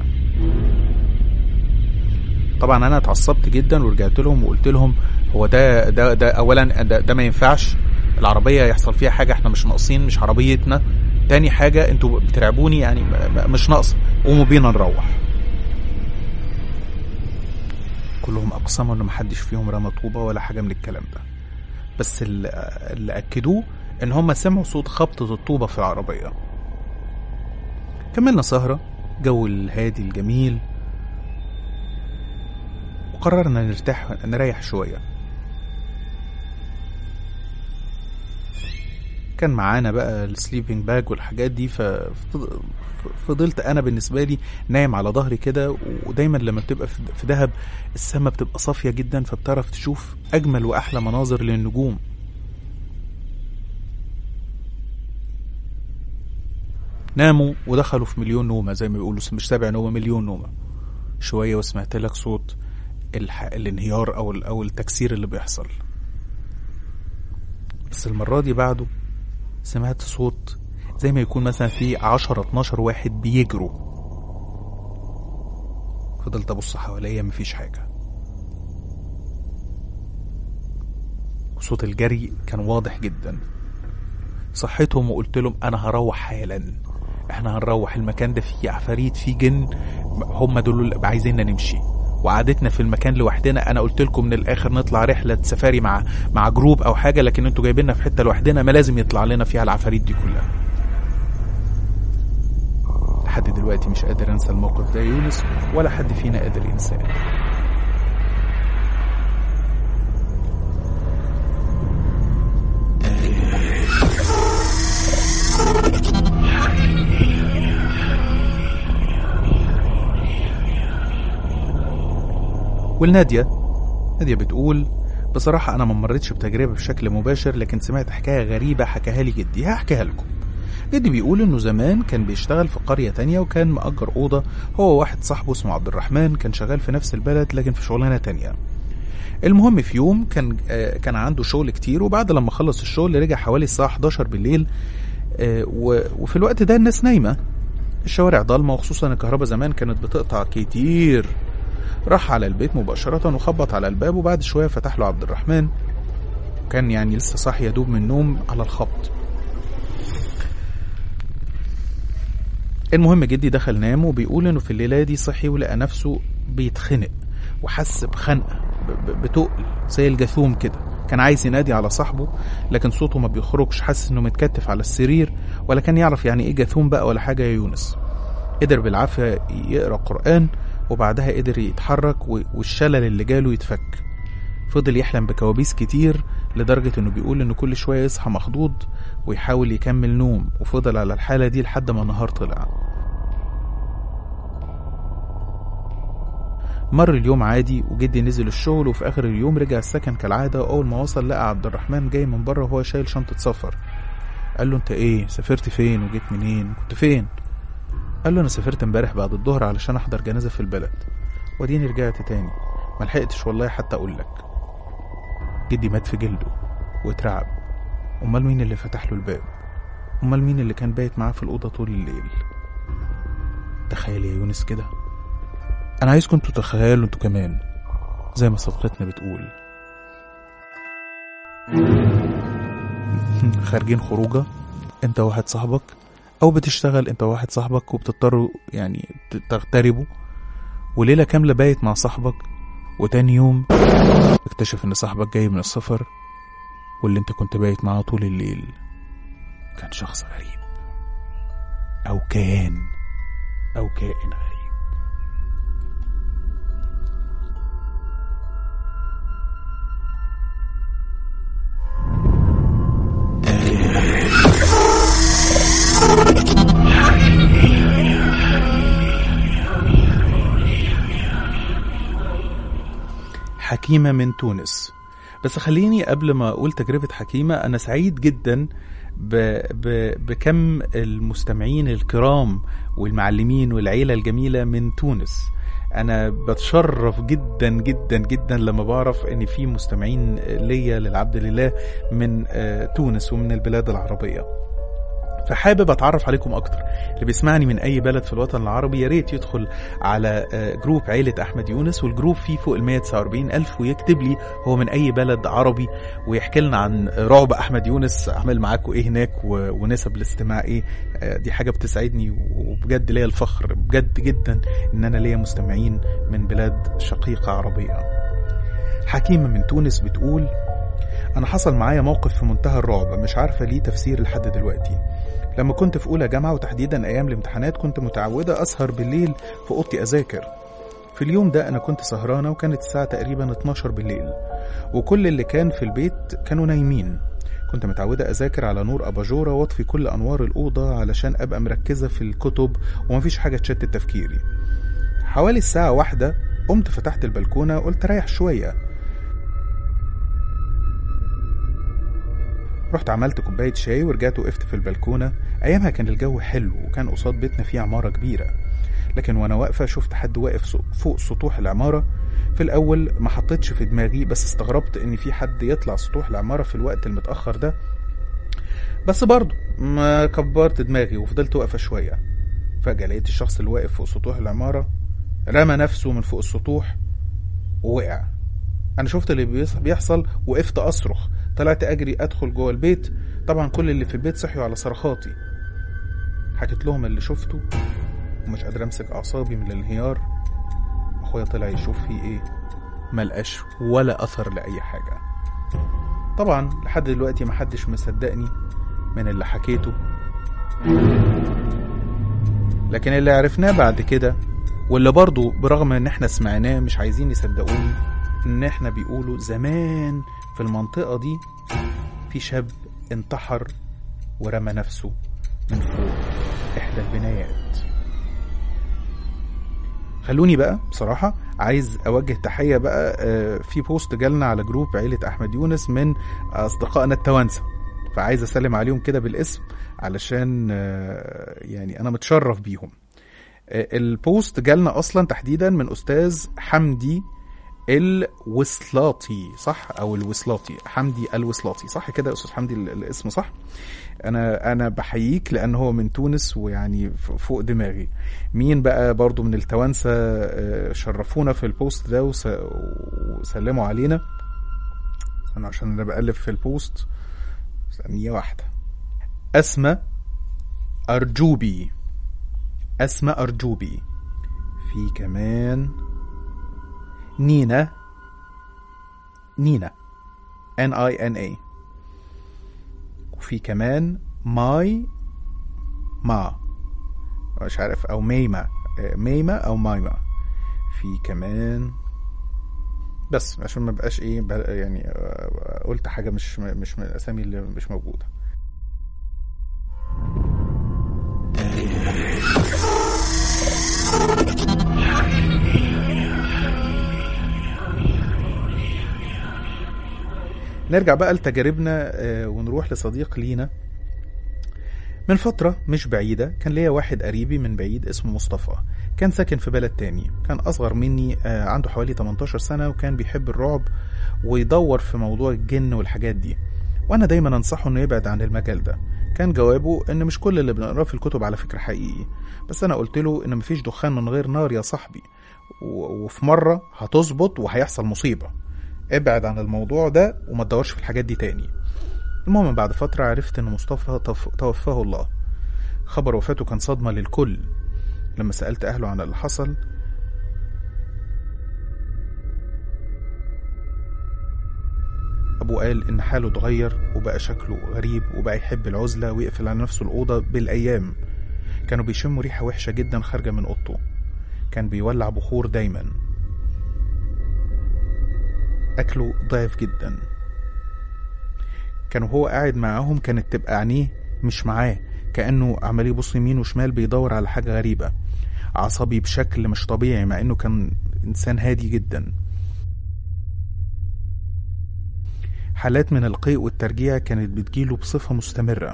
طبعا انا اتعصبت جدا ورجعت لهم وقلت لهم هو ده ده ده اولا ده, ده ما ينفعش العربيه يحصل فيها حاجه احنا مش ناقصين مش عربيتنا تاني حاجه انتوا بترعبوني يعني م- م- مش ناقصه قوموا بينا نروح كلهم اقسموا ان محدش فيهم رمى طوبه ولا حاجه من الكلام ده بس اللي اللي اكدوه ان هم سمعوا صوت خبطه الطوبه في العربيه كملنا سهره جو الهادي الجميل وقررنا نرتاح نريح شويه كان معانا بقى السليبنج باج والحاجات دي ففضلت انا بالنسبه لي نايم على ظهري كده ودايما لما بتبقى في في دهب السماء بتبقى صافيه جدا فبتعرف تشوف اجمل واحلى مناظر للنجوم ناموا ودخلوا في مليون نومه زي ما بيقولوا مش سبع نومه مليون نومه شويه وسمعت لك صوت الح... الانهيار او ال- او التكسير اللي بيحصل بس المره دي بعده سمعت صوت زي ما يكون مثلا في 10 12 واحد بيجروا فضلت ابص حواليا مفيش حاجه وصوت الجري كان واضح جدا صحيتهم وقلت لهم انا هروح حالا احنا هنروح المكان ده فيه عفاريت فيه جن هم دول اللي عايزيننا نمشي وقعدتنا في المكان لوحدنا انا قلت لكم من الاخر نطلع رحله سفاري مع مع جروب او حاجه لكن انتوا جايبيننا في حته لوحدنا ما لازم يطلع لنا فيها العفاريت دي كلها لحد دلوقتي مش قادر انسى الموقف ده يا يونس ولا حد فينا قادر ينساه والنادية نادية بتقول بصراحة أنا ما مريتش بتجربة بشكل مباشر لكن سمعت حكاية غريبة حكاها لي جدي هحكيها لكم جدي بيقول إنه زمان كان بيشتغل في قرية تانية وكان مأجر أوضة هو واحد صاحبه اسمه عبد الرحمن كان شغال في نفس البلد لكن في شغلانة تانية المهم في يوم كان آه، كان عنده شغل كتير وبعد لما خلص الشغل رجع حوالي الساعة 11 بالليل آه، و- وفي الوقت ده الناس نايمة الشوارع ضلمة وخصوصا الكهرباء زمان كانت بتقطع كتير راح على البيت مباشرة وخبط على الباب وبعد شوية فتح له عبد الرحمن كان يعني لسه صاحي يدوب من النوم على الخبط المهم جدي دخل نام وبيقول انه في الليلة دي صحي ولقى نفسه بيتخنق وحس بخنقة ب- ب- بتقل زي الجاثوم كده كان عايز ينادي على صاحبه لكن صوته ما بيخرجش حاسس انه متكتف على السرير ولا كان يعرف يعني ايه جاثوم بقى ولا حاجة يا يونس قدر بالعافية يقرأ قرآن وبعدها قدر يتحرك و- والشلل اللي جاله يتفك فضل يحلم بكوابيس كتير لدرجة انه بيقول انه كل شوية يصحى مخضوض ويحاول يكمل نوم وفضل على الحالة دي لحد ما النهار طلع مر اليوم عادي وجدي نزل الشغل وفي اخر اليوم رجع السكن كالعادة واول ما وصل لقى عبد الرحمن جاي من بره وهو شايل شنطة سفر قال له انت ايه سافرت فين وجيت منين كنت فين قال له انا سافرت امبارح بعد الظهر علشان احضر جنازة في البلد وديني رجعت تاني ملحقتش والله حتى اقول لك جدي مات في جلده واترعب امال مين اللي فتح له الباب امال مين اللي كان بايت معاه في الاوضه طول الليل تخيل يا يونس كده انا عايزكم انتوا تتخيلوا انتوا كمان زي ما صديقتنا بتقول خارجين خروجه انت واحد صاحبك او بتشتغل انت واحد صاحبك وبتضطروا يعني ت- تغتربوا وليله كامله بايت مع صاحبك وتاني يوم اكتشف ان صاحبك جاي من السفر واللي انت كنت بايت معاه طول الليل كان شخص غريب او كيان او كائن غريب حكيمة من تونس بس خليني قبل ما أقول تجربة حكيمة أنا سعيد جدا ب... ب... بكم المستمعين الكرام والمعلمين والعيلة الجميلة من تونس أنا بتشرف جدا جدا جدا لما بعرف إن في مستمعين ليا للعبد لله من آه، تونس ومن البلاد العربية فحابب اتعرف عليكم اكتر اللي بيسمعني من اي بلد في الوطن العربي يا ريت يدخل على آه، جروب عيله احمد يونس والجروب فيه فوق ال 149 الف ويكتب لي هو من اي بلد عربي ويحكي لنا عن رعب احمد يونس عمل معاكم ايه هناك و- ونسب الاستماع ايه آه، دي حاجه بتسعدني وبجد ليا الفخر بجد جدا ان انا ليا مستمعين من بلاد شقيقه عربيه حكيمه من تونس بتقول انا حصل معايا موقف في منتهى الرعب مش عارفه ليه تفسير لحد دلوقتي لما كنت في اولى جامعه وتحديدا ايام الامتحانات كنت متعوده اسهر بالليل في اوضتي اذاكر في اليوم ده انا كنت سهرانه وكانت الساعه تقريبا 12 بالليل وكل اللي كان في البيت كانوا نايمين كنت متعودة أذاكر على نور أباجورة وأطفي كل أنوار الأوضة علشان أبقى مركزة في الكتب ومفيش حاجة تشتت تفكيري حوالي الساعة واحدة قمت فتحت البلكونة قلت ريح شوية رحت عملت كوباية شاي ورجعت وقفت في البلكونة أيامها كان الجو حلو وكان قصاد بيتنا فيه عمارة كبيرة لكن وأنا واقفة شفت حد واقف سو- فوق سطوح العمارة في الأول ما حطيتش في دماغي بس استغربت إن في حد يطلع سطوح العمارة في الوقت المتأخر ده بس برضه ما كبرت دماغي وفضلت واقفة شوية فجأة لقيت الشخص اللي واقف فوق سطوح العمارة رمى نفسه من فوق السطوح ووقع أنا شفت اللي بيص- بيحصل وقفت أصرخ طلعت أجري أدخل جوه البيت طبعا كل اللي في البيت صحيوا على صرخاتي حكيت لهم اللي شفته ومش قادر أمسك أعصابي من الانهيار أخويا طلع يشوف فيه إيه ملقاش ولا أثر لأي حاجة طبعا لحد دلوقتي محدش مصدقني من اللي حكيته لكن اللي عرفناه بعد كده واللي برضو برغم ان احنا سمعناه مش عايزين يصدقوني ان احنا بيقولوا زمان في المنطقة دي في شاب انتحر ورمى نفسه من فوق احدى البنايات خلوني بقى بصراحة عايز أوجه تحية بقى آه، في بوست جالنا على جروب عيلة أحمد يونس من أصدقائنا التوانسة فعايز أسلم عليهم كده بالاسم علشان آه، يعني أنا متشرف بيهم آه، البوست جالنا أصلا تحديدا من أستاذ حمدي الوصلاطي صح او الوصلاطي حمدي الوصلاطي صح كده يا استاذ حمدي ال- الاسم صح انا انا بحييك لان هو من تونس ويعني ف- فوق دماغي مين بقى برضو من التوانسه آه، شرفونا في البوست ده وس- وسلموا علينا انا عشان انا بقلب في البوست ثانيه واحده اسمى ارجوبي اسمى ارجوبي في كمان نينا نينا N I N A وفي كمان ماي ما مش عارف او ميمة آه، ميمة او مايمة في كمان بس عشان ما بقاش ايه ب- يعني آه، قلت حاجة مش مش من الاسامي اللي مش موجودة نرجع بقى لتجاربنا آه، ونروح لصديق لينا من فترة مش بعيدة كان ليا واحد قريبي من بعيد اسمه مصطفى كان ساكن في بلد تاني كان أصغر مني آه، عنده حوالي 18 سنة وكان بيحب الرعب ويدور في موضوع الجن والحاجات دي وأنا دايما أنصحه إنه يبعد عن المجال ده كان جوابه إن مش كل اللي بنقراه في الكتب على فكرة حقيقي بس أنا قلت له إن مفيش دخان من غير نار يا صاحبي و- وفي مرة هتظبط وهيحصل مصيبة ابعد عن الموضوع ده وما تدورش في الحاجات دي تاني المهم بعد فترة عرفت إن مصطفى توف- توفاه الله خبر وفاته كان صدمة للكل لما سألت أهله عن اللي حصل أبوه قال إن حاله اتغير وبقى شكله غريب وبقى يحب العزلة ويقفل على نفسه الأوضة بالأيام كانوا بيشموا ريحة وحشة جدا خارجة من أوضته كان بيولع بخور دايما أكله ضعف جدا كان وهو قاعد معاهم كانت تبقى عينيه مش معاه كأنه عمال يبص يمين وشمال بيدور على حاجة غريبة عصبي بشكل مش طبيعي مع انه كان انسان هادي جدا حالات من القيء والترجيع كانت بتجيله بصفة مستمرة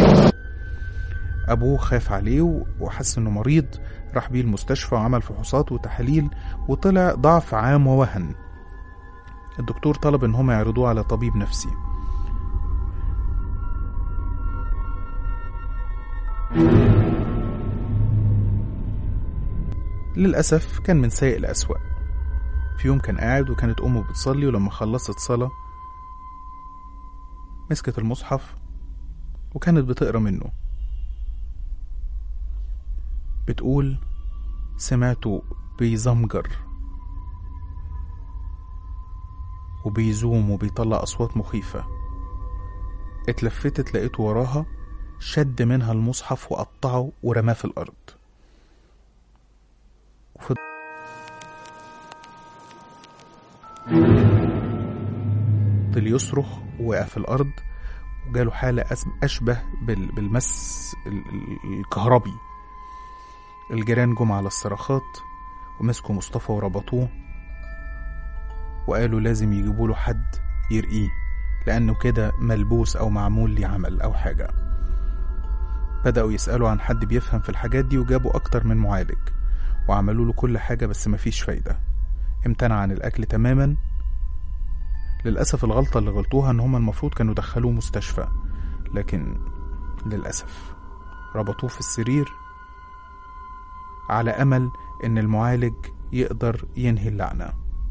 أبوه خاف عليه وحس إنه مريض راح بيه المستشفى وعمل فحوصات وتحاليل وطلع ضعف عام ووهن الدكتور طلب إن هم يعرضوه على طبيب نفسي للأسف كان من سيء لأسوأ في يوم كان قاعد وكانت أمه بتصلي ولما خلصت صلاة مسكت المصحف وكانت بتقرا منه بتقول سمعته بيزمجر وبيزوم وبيطلع أصوات مخيفة اتلفتت لقيته وراها شد منها المصحف وقطعه ورماه في الأرض وفضل فضل يصرخ ووقع في الأرض وجاله حالة أس- أشبه بال- بالمس ال- ال- الكهربي الجيران جم على الصرخات ومسكوا مصطفى وربطوه وقالوا لازم يجيبوا له حد يرقيه لأنه كده ملبوس أو معمول لي عمل أو حاجة بدأوا يسألوا عن حد بيفهم في الحاجات دي وجابوا أكتر من معالج وعملوا له كل حاجة بس مفيش فايدة امتنع عن الأكل تماما للأسف الغلطة اللي غلطوها إن هما المفروض كانوا دخلوه مستشفى لكن للأسف ربطوه في السرير على أمل إن المعالج يقدر ينهي اللعنة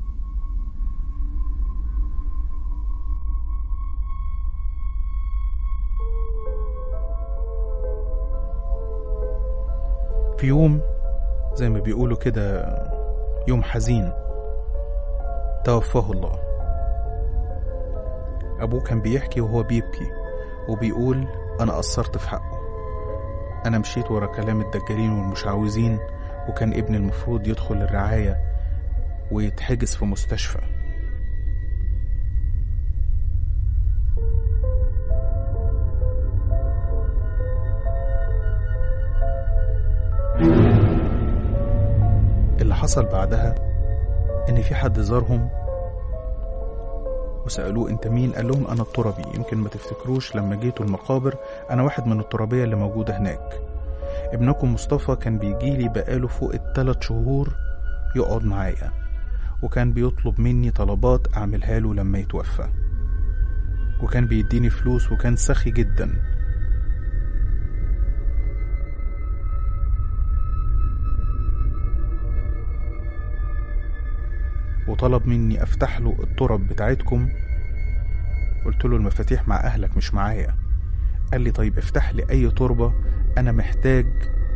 في يوم زي ما بيقولوا كده يوم حزين توفاه الله أبوه كان بيحكي وهو بيبكي وبيقول أنا قصرت في حقه أنا مشيت ورا كلام الدجالين والمشعوذين وكان ابني المفروض يدخل الرعاية ويتحجز في مستشفى اللي حصل بعدها إن في حد زارهم وسألوه أنت مين؟ قال لهم أنا التربي يمكن ما تفتكروش لما جيتوا المقابر أنا واحد من الترابية اللي موجودة هناك ابنكم مصطفى كان بيجيلي بقاله فوق التلات شهور يقعد معايا وكان بيطلب مني طلبات أعملها له لما يتوفى وكان بيديني فلوس وكان سخي جدا وطلب مني افتح له الترب بتاعتكم قلت له المفاتيح مع اهلك مش معايا قال لي طيب افتح لي اي تربة انا محتاج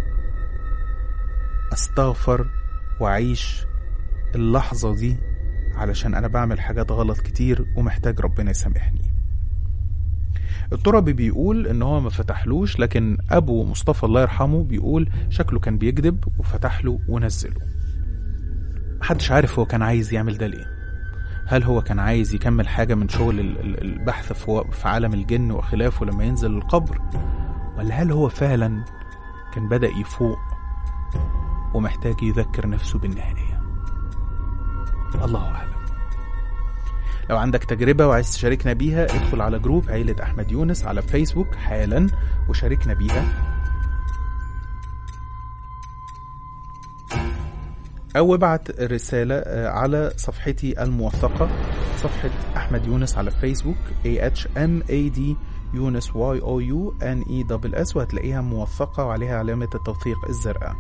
استغفر واعيش اللحظة دي علشان انا بعمل حاجات غلط كتير ومحتاج ربنا يسامحني التربي بيقول ان هو ما فتحلوش لكن ابو مصطفى الله يرحمه بيقول شكله كان بيكذب وفتح له ونزله محدش عارف هو كان عايز يعمل ده ليه هل هو كان عايز يكمل حاجة من شغل ال- ال- البحث في في عالم الجن وخلافه لما ينزل القبر ولا هل هو فعلا كان بدأ يفوق ومحتاج يذكر نفسه بالنهاية الله أعلم لو عندك تجربة وعايز تشاركنا بيها ادخل على جروب عيلة أحمد يونس على فيسبوك حالا وشاركنا بيها أو ابعت رسالة آه، على صفحتي الموثقة صفحة أحمد يونس على فيسبوك A H M A D يونس Y O U N E S S وهتلاقيها موثقة وعليها علامة التوثيق الزرقاء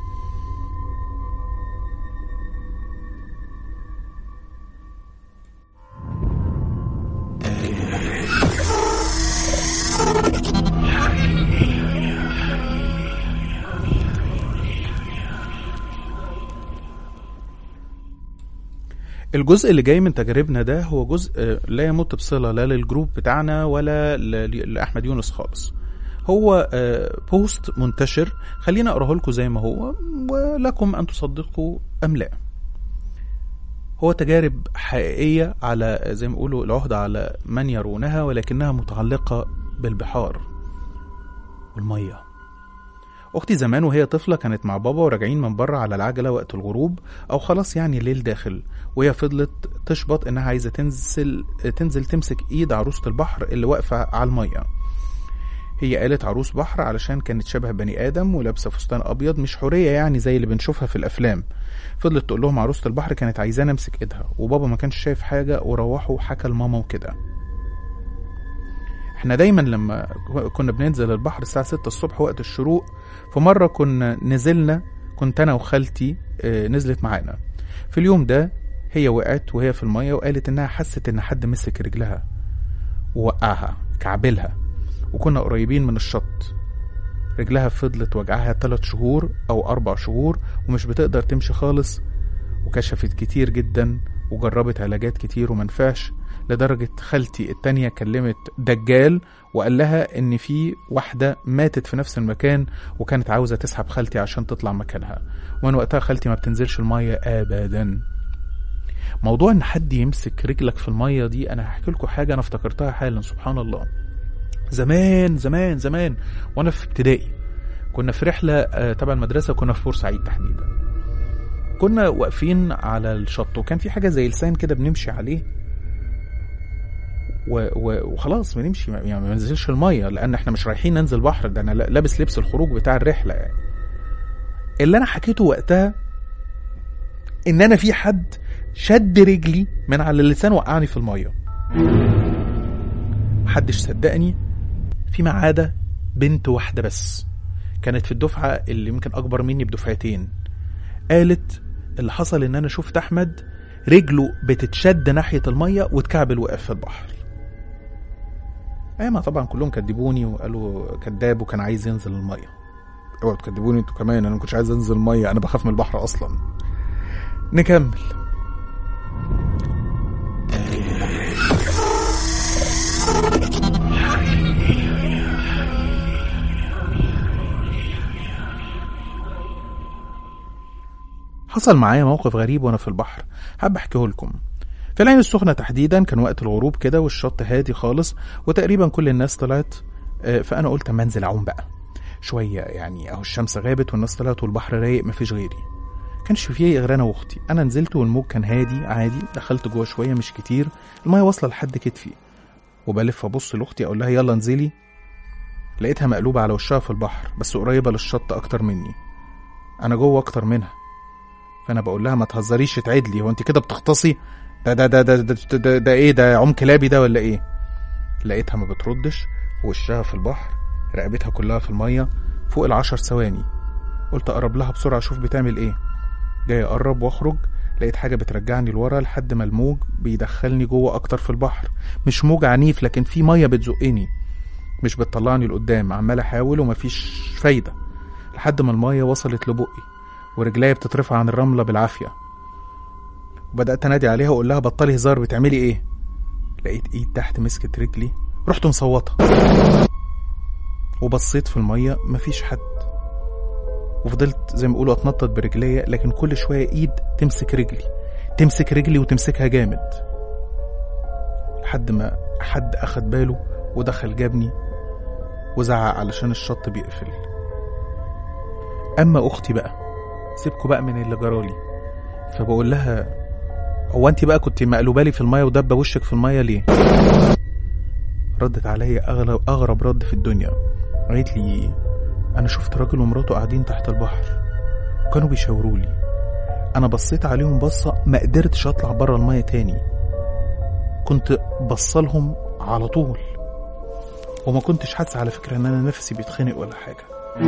الجزء اللي جاي من تجاربنا ده هو جزء آه، لا يمت بصلة لا للجروب بتاعنا ولا ل- لأحمد يونس خالص هو آه، بوست منتشر خلينا أقراه لكم زي ما هو ولكم أن تصدقوا أم لا هو تجارب حقيقية على زي ما بيقولوا العهدة على من يرونها ولكنها متعلقة بالبحار والمية أختي زمان وهي طفلة كانت مع بابا وراجعين من بره على العجلة وقت الغروب أو خلاص يعني الليل داخل وهي فضلت تشبط إنها عايزة تنزل تنزل تمسك إيد عروسة البحر اللي واقفة على المية هي قالت عروس بحر علشان كانت شبه بني آدم ولابسة فستان أبيض مش حورية يعني زي اللي بنشوفها في الأفلام فضلت تقول لهم عروسة البحر كانت عايزاني أمسك إيدها وبابا ما كانش شايف حاجة وروحوا وحكى لماما وكده احنا دايما لما كنا بننزل البحر الساعة 6 الصبح وقت الشروق في مرة كنا نزلنا كنت أنا وخالتي آه، نزلت معانا في اليوم ده هي وقعت وهي في المية وقالت إنها حست إن حد مسك رجلها ووقعها كعبلها وكنا قريبين من الشط رجلها فضلت وجعها تلات شهور أو أربع شهور ومش بتقدر تمشي خالص وكشفت كتير جدا وجربت علاجات كتير ومنفعش لدرجة خالتي التانية كلمت دجال وقال لها إن في واحدة ماتت في نفس المكان وكانت عاوزة تسحب خالتي عشان تطلع مكانها وأنا وقتها خالتي ما بتنزلش المية أبدا موضوع إن حد يمسك رجلك في المية دي أنا هحكي لكم حاجة أنا افتكرتها حالا سبحان الله زمان زمان زمان وأنا في ابتدائي كنا في رحلة آه، تبع المدرسة كنا في بورسعيد تحديدا كنا واقفين على الشط وكان في حاجة زي لسان كده بنمشي عليه و... و... وخلاص بنمشي ما- يعني ما ننزلش الميه لان احنا مش رايحين ننزل بحر ده انا لا- لابس لبس الخروج بتاع الرحله يعني اللي انا حكيته وقتها ان انا في حد شد رجلي من على اللسان وقعني في الميه محدش صدقني فيما عدا بنت واحده بس كانت في الدفعه اللي يمكن اكبر مني بدفعتين قالت اللي حصل ان انا شفت احمد رجله بتتشد ناحيه الميه واتكعبل وقف في البحر ايما طبعا كلهم كدبوني وقالوا كذاب وكان عايز ينزل الميه اوعوا تكدبوني انتوا كمان انا ما كنتش عايز انزل الميه انا بخاف من البحر اصلا نكمل حصل معايا موقف غريب وانا في البحر حابب احكيه لكم في العين السخنة تحديدا كان وقت الغروب كده والشط هادي خالص وتقريبا كل الناس طلعت آه، فانا قلت اما انزل اعوم بقى شوية يعني اهو الشمس غابت والناس طلعت والبحر رايق مفيش غيري كانش فيه غير انا واختي انا نزلت والموج كان هادي عادي دخلت جوه شويه مش كتير الميه واصله لحد كتفي وبلف ابص لاختي اقول لها يلا انزلي لقيتها مقلوبه على وشها في البحر بس قريبه للشط اكتر مني انا جوه اكتر منها فانا بقول لها ما تهزريش تعدلي هو انت كده بتغطسي ده ده ده ده ده, ده, ده, ده ايه ده عم كلابي ده ولا ايه لقيتها ما بتردش وشها في البحر رقبتها كلها في الميه فوق العشر ثواني قلت اقرب لها بسرعه اشوف بتعمل ايه جاي اقرب واخرج لقيت حاجه بترجعني لورا لحد ما الموج بيدخلني جوه اكتر في البحر مش موج عنيف لكن في ميه بتزقني مش بتطلعني لقدام عمال احاول ومفيش فايده لحد ما الميه وصلت لبقي ورجليا بتترفع عن الرمله بالعافيه وبدات انادي عليها واقول لها بطلي هزار بتعملي ايه لقيت ايد تحت مسكت رجلي رحت مصوته وبصيت في الميه مفيش حد وفضلت زي ما بيقولوا اتنطط برجليا لكن كل شويه ايد تمسك رجلي تمسك رجلي وتمسكها جامد لحد ما حد اخد باله ودخل جابني وزعق علشان الشط بيقفل اما اختي بقى سيبكوا بقى من اللي جرالي فبقول لها هو انت بقى كنت مقلوبالي في الميه ودبه وشك في الميه ليه ردت عليا اغرب اغرب رد في الدنيا قالت لي انا شفت راجل ومراته قاعدين تحت البحر وكانوا بيشاوروا لي انا بصيت عليهم بصه ما قدرتش اطلع بره الميه تاني كنت بصلهم على طول وما كنتش حاسس على فكره ان انا نفسي بيتخنق ولا حاجه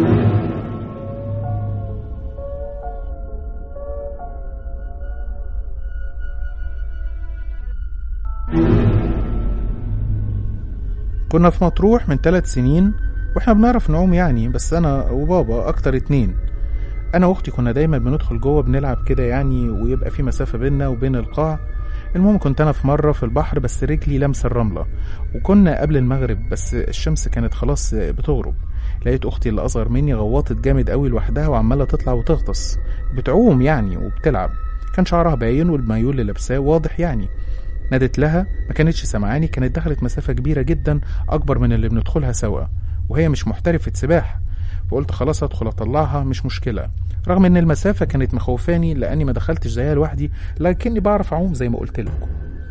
كنا في مطروح من ثلاث سنين واحنا بنعرف نعوم يعني بس انا وبابا اكتر اتنين انا واختي كنا دايما بندخل جوه بنلعب كده يعني ويبقى في مسافه بيننا وبين القاع المهم كنت انا في مره في البحر بس رجلي لمس الرمله وكنا قبل المغرب بس الشمس كانت خلاص بتغرب لقيت اختي اللي اصغر مني غوطت جامد قوي لوحدها وعماله تطلع وتغطس بتعوم يعني وبتلعب كان شعرها باين والمايول اللي لابساه واضح يعني نادت لها ما كانتش سامعاني كانت دخلت مسافه كبيره جدا اكبر من اللي بندخلها سوا وهي مش محترفة سباحة فقلت خلاص ادخل اطلعها مش مشكلة رغم ان المسافة كانت مخوفاني لاني ما دخلتش زيها لوحدي لكني بعرف اعوم زي ما قلت لكم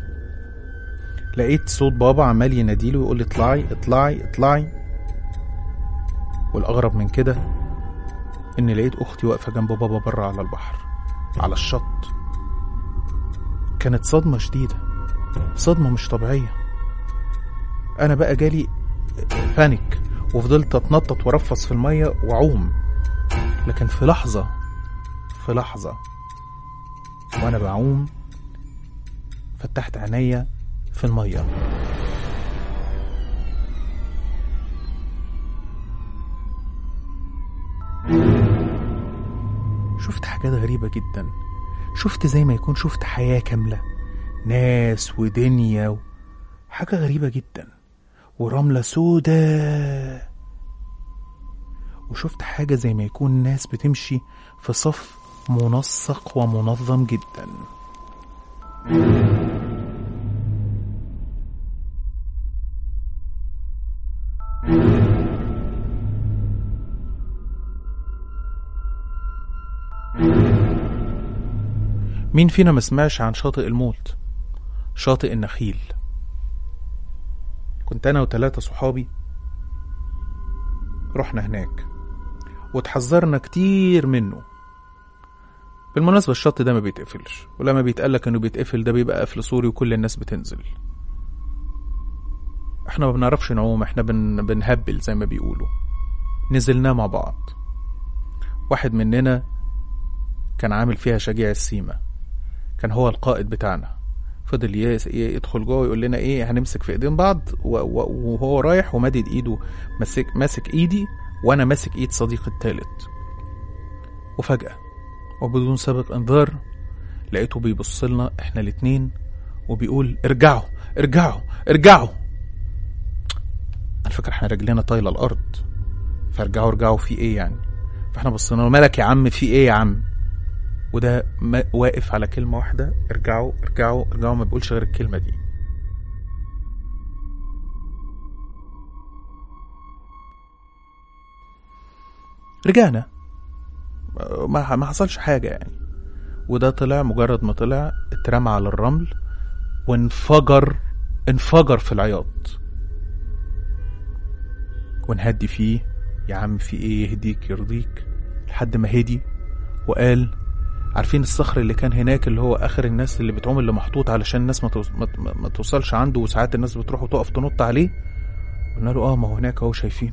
لقيت صوت بابا عمال يناديلي ويقول لي اطلعي اطلعي اطلعي والاغرب من كده ان لقيت اختي واقفة جنب بابا بره على البحر على الشط كانت صدمة شديدة صدمة مش طبيعية انا بقى جالي بانيك وفضلت اتنطط وارفص في الميه واعوم لكن في لحظه في لحظه وانا بعوم فتحت عينيا في الميه شفت حاجات غريبه جدا شفت زي ما يكون شفت حياه كامله ناس ودنيا و... حاجه غريبه جدا ورملة سودة وشفت حاجة زي ما يكون ناس بتمشي في صف منسق ومنظم جدا مين فينا ما سمعش عن شاطئ الموت شاطئ النخيل كنت انا وتلاتة صحابي رحنا هناك وتحذرنا كتير منه بالمناسبة الشط ده ما بيتقفلش ولما بيتقالك انه بيتقفل ده بيبقى قفل سوري وكل الناس بتنزل احنا ما بنعرفش نعوم احنا بن... بنهبل زي ما بيقولوا نزلنا مع بعض واحد مننا كان عامل فيها شجيع السيمة كان هو القائد بتاعنا فضل يس- ي- يدخل جوه يقول لنا ايه هنمسك في ايدين بعض و- و- وهو رايح ومادد ايده ماسك ماسك ايدي وانا ماسك ايد صديقي التالت وفجأة وبدون سابق انذار لقيته بيبص لنا احنا الاتنين وبيقول ارجعوا ارجعوا ارجعوا على فكرة احنا رجلينا طايلة الارض فارجعوا ارجعوا في ايه يعني فاحنا بصينا له مالك يا عم في ايه يا عم وده ما واقف على كلمة واحدة ارجعوا ارجعوا ارجعوا ما بيقولش غير الكلمة دي رجعنا ما ما حصلش حاجة يعني وده طلع مجرد ما طلع اترمى على الرمل وانفجر انفجر في العياط ونهدي فيه يا عم في ايه يهديك يرضيك لحد ما هدي وقال عارفين الصخر اللي كان هناك اللي هو اخر الناس اللي بتعوم اللي محطوط علشان الناس ما, توص... ما... ما- ما توصلش عنده وساعات الناس بتروح وتقف تنط عليه قلنا له اه ما هو هناك اهو شايفينه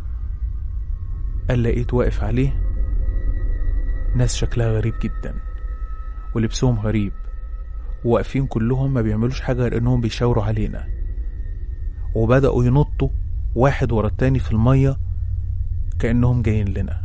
قال لقيت واقف عليه ناس شكلها غريب جدا ولبسهم غريب وواقفين كلهم ما بيعملوش حاجة غير انهم بيشاوروا علينا وبدأوا ينطوا واحد ورا التاني في المية كأنهم جايين لنا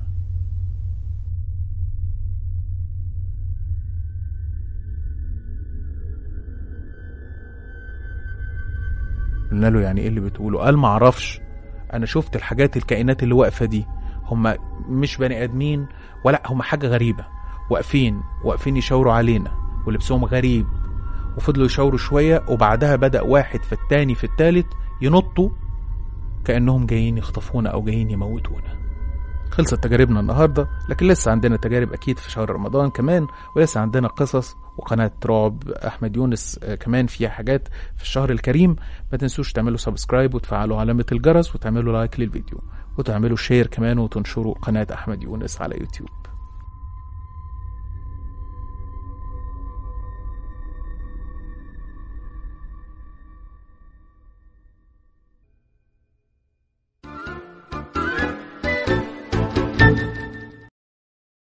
قلنا له يعني ايه اللي بتقوله قال معرفش انا شفت الحاجات الكائنات اللي واقفه دي هم مش بني ادمين ولا هم حاجه غريبه واقفين واقفين يشاوروا علينا ولبسهم غريب وفضلوا يشاوروا شويه وبعدها بدا واحد في التاني في التالت ينطوا كانهم جايين يخطفونا او جايين يموتونا خلصت تجاربنا النهارده لكن لسه عندنا تجارب اكيد في شهر رمضان كمان ولسه عندنا قصص وقناه رعب احمد يونس آه، كمان فيها حاجات في الشهر الكريم ما تنسوش تعملوا سبسكرايب وتفعلوا علامه الجرس وتعملوا لايك للفيديو وتعملوا شير كمان وتنشروا قناه احمد يونس على يوتيوب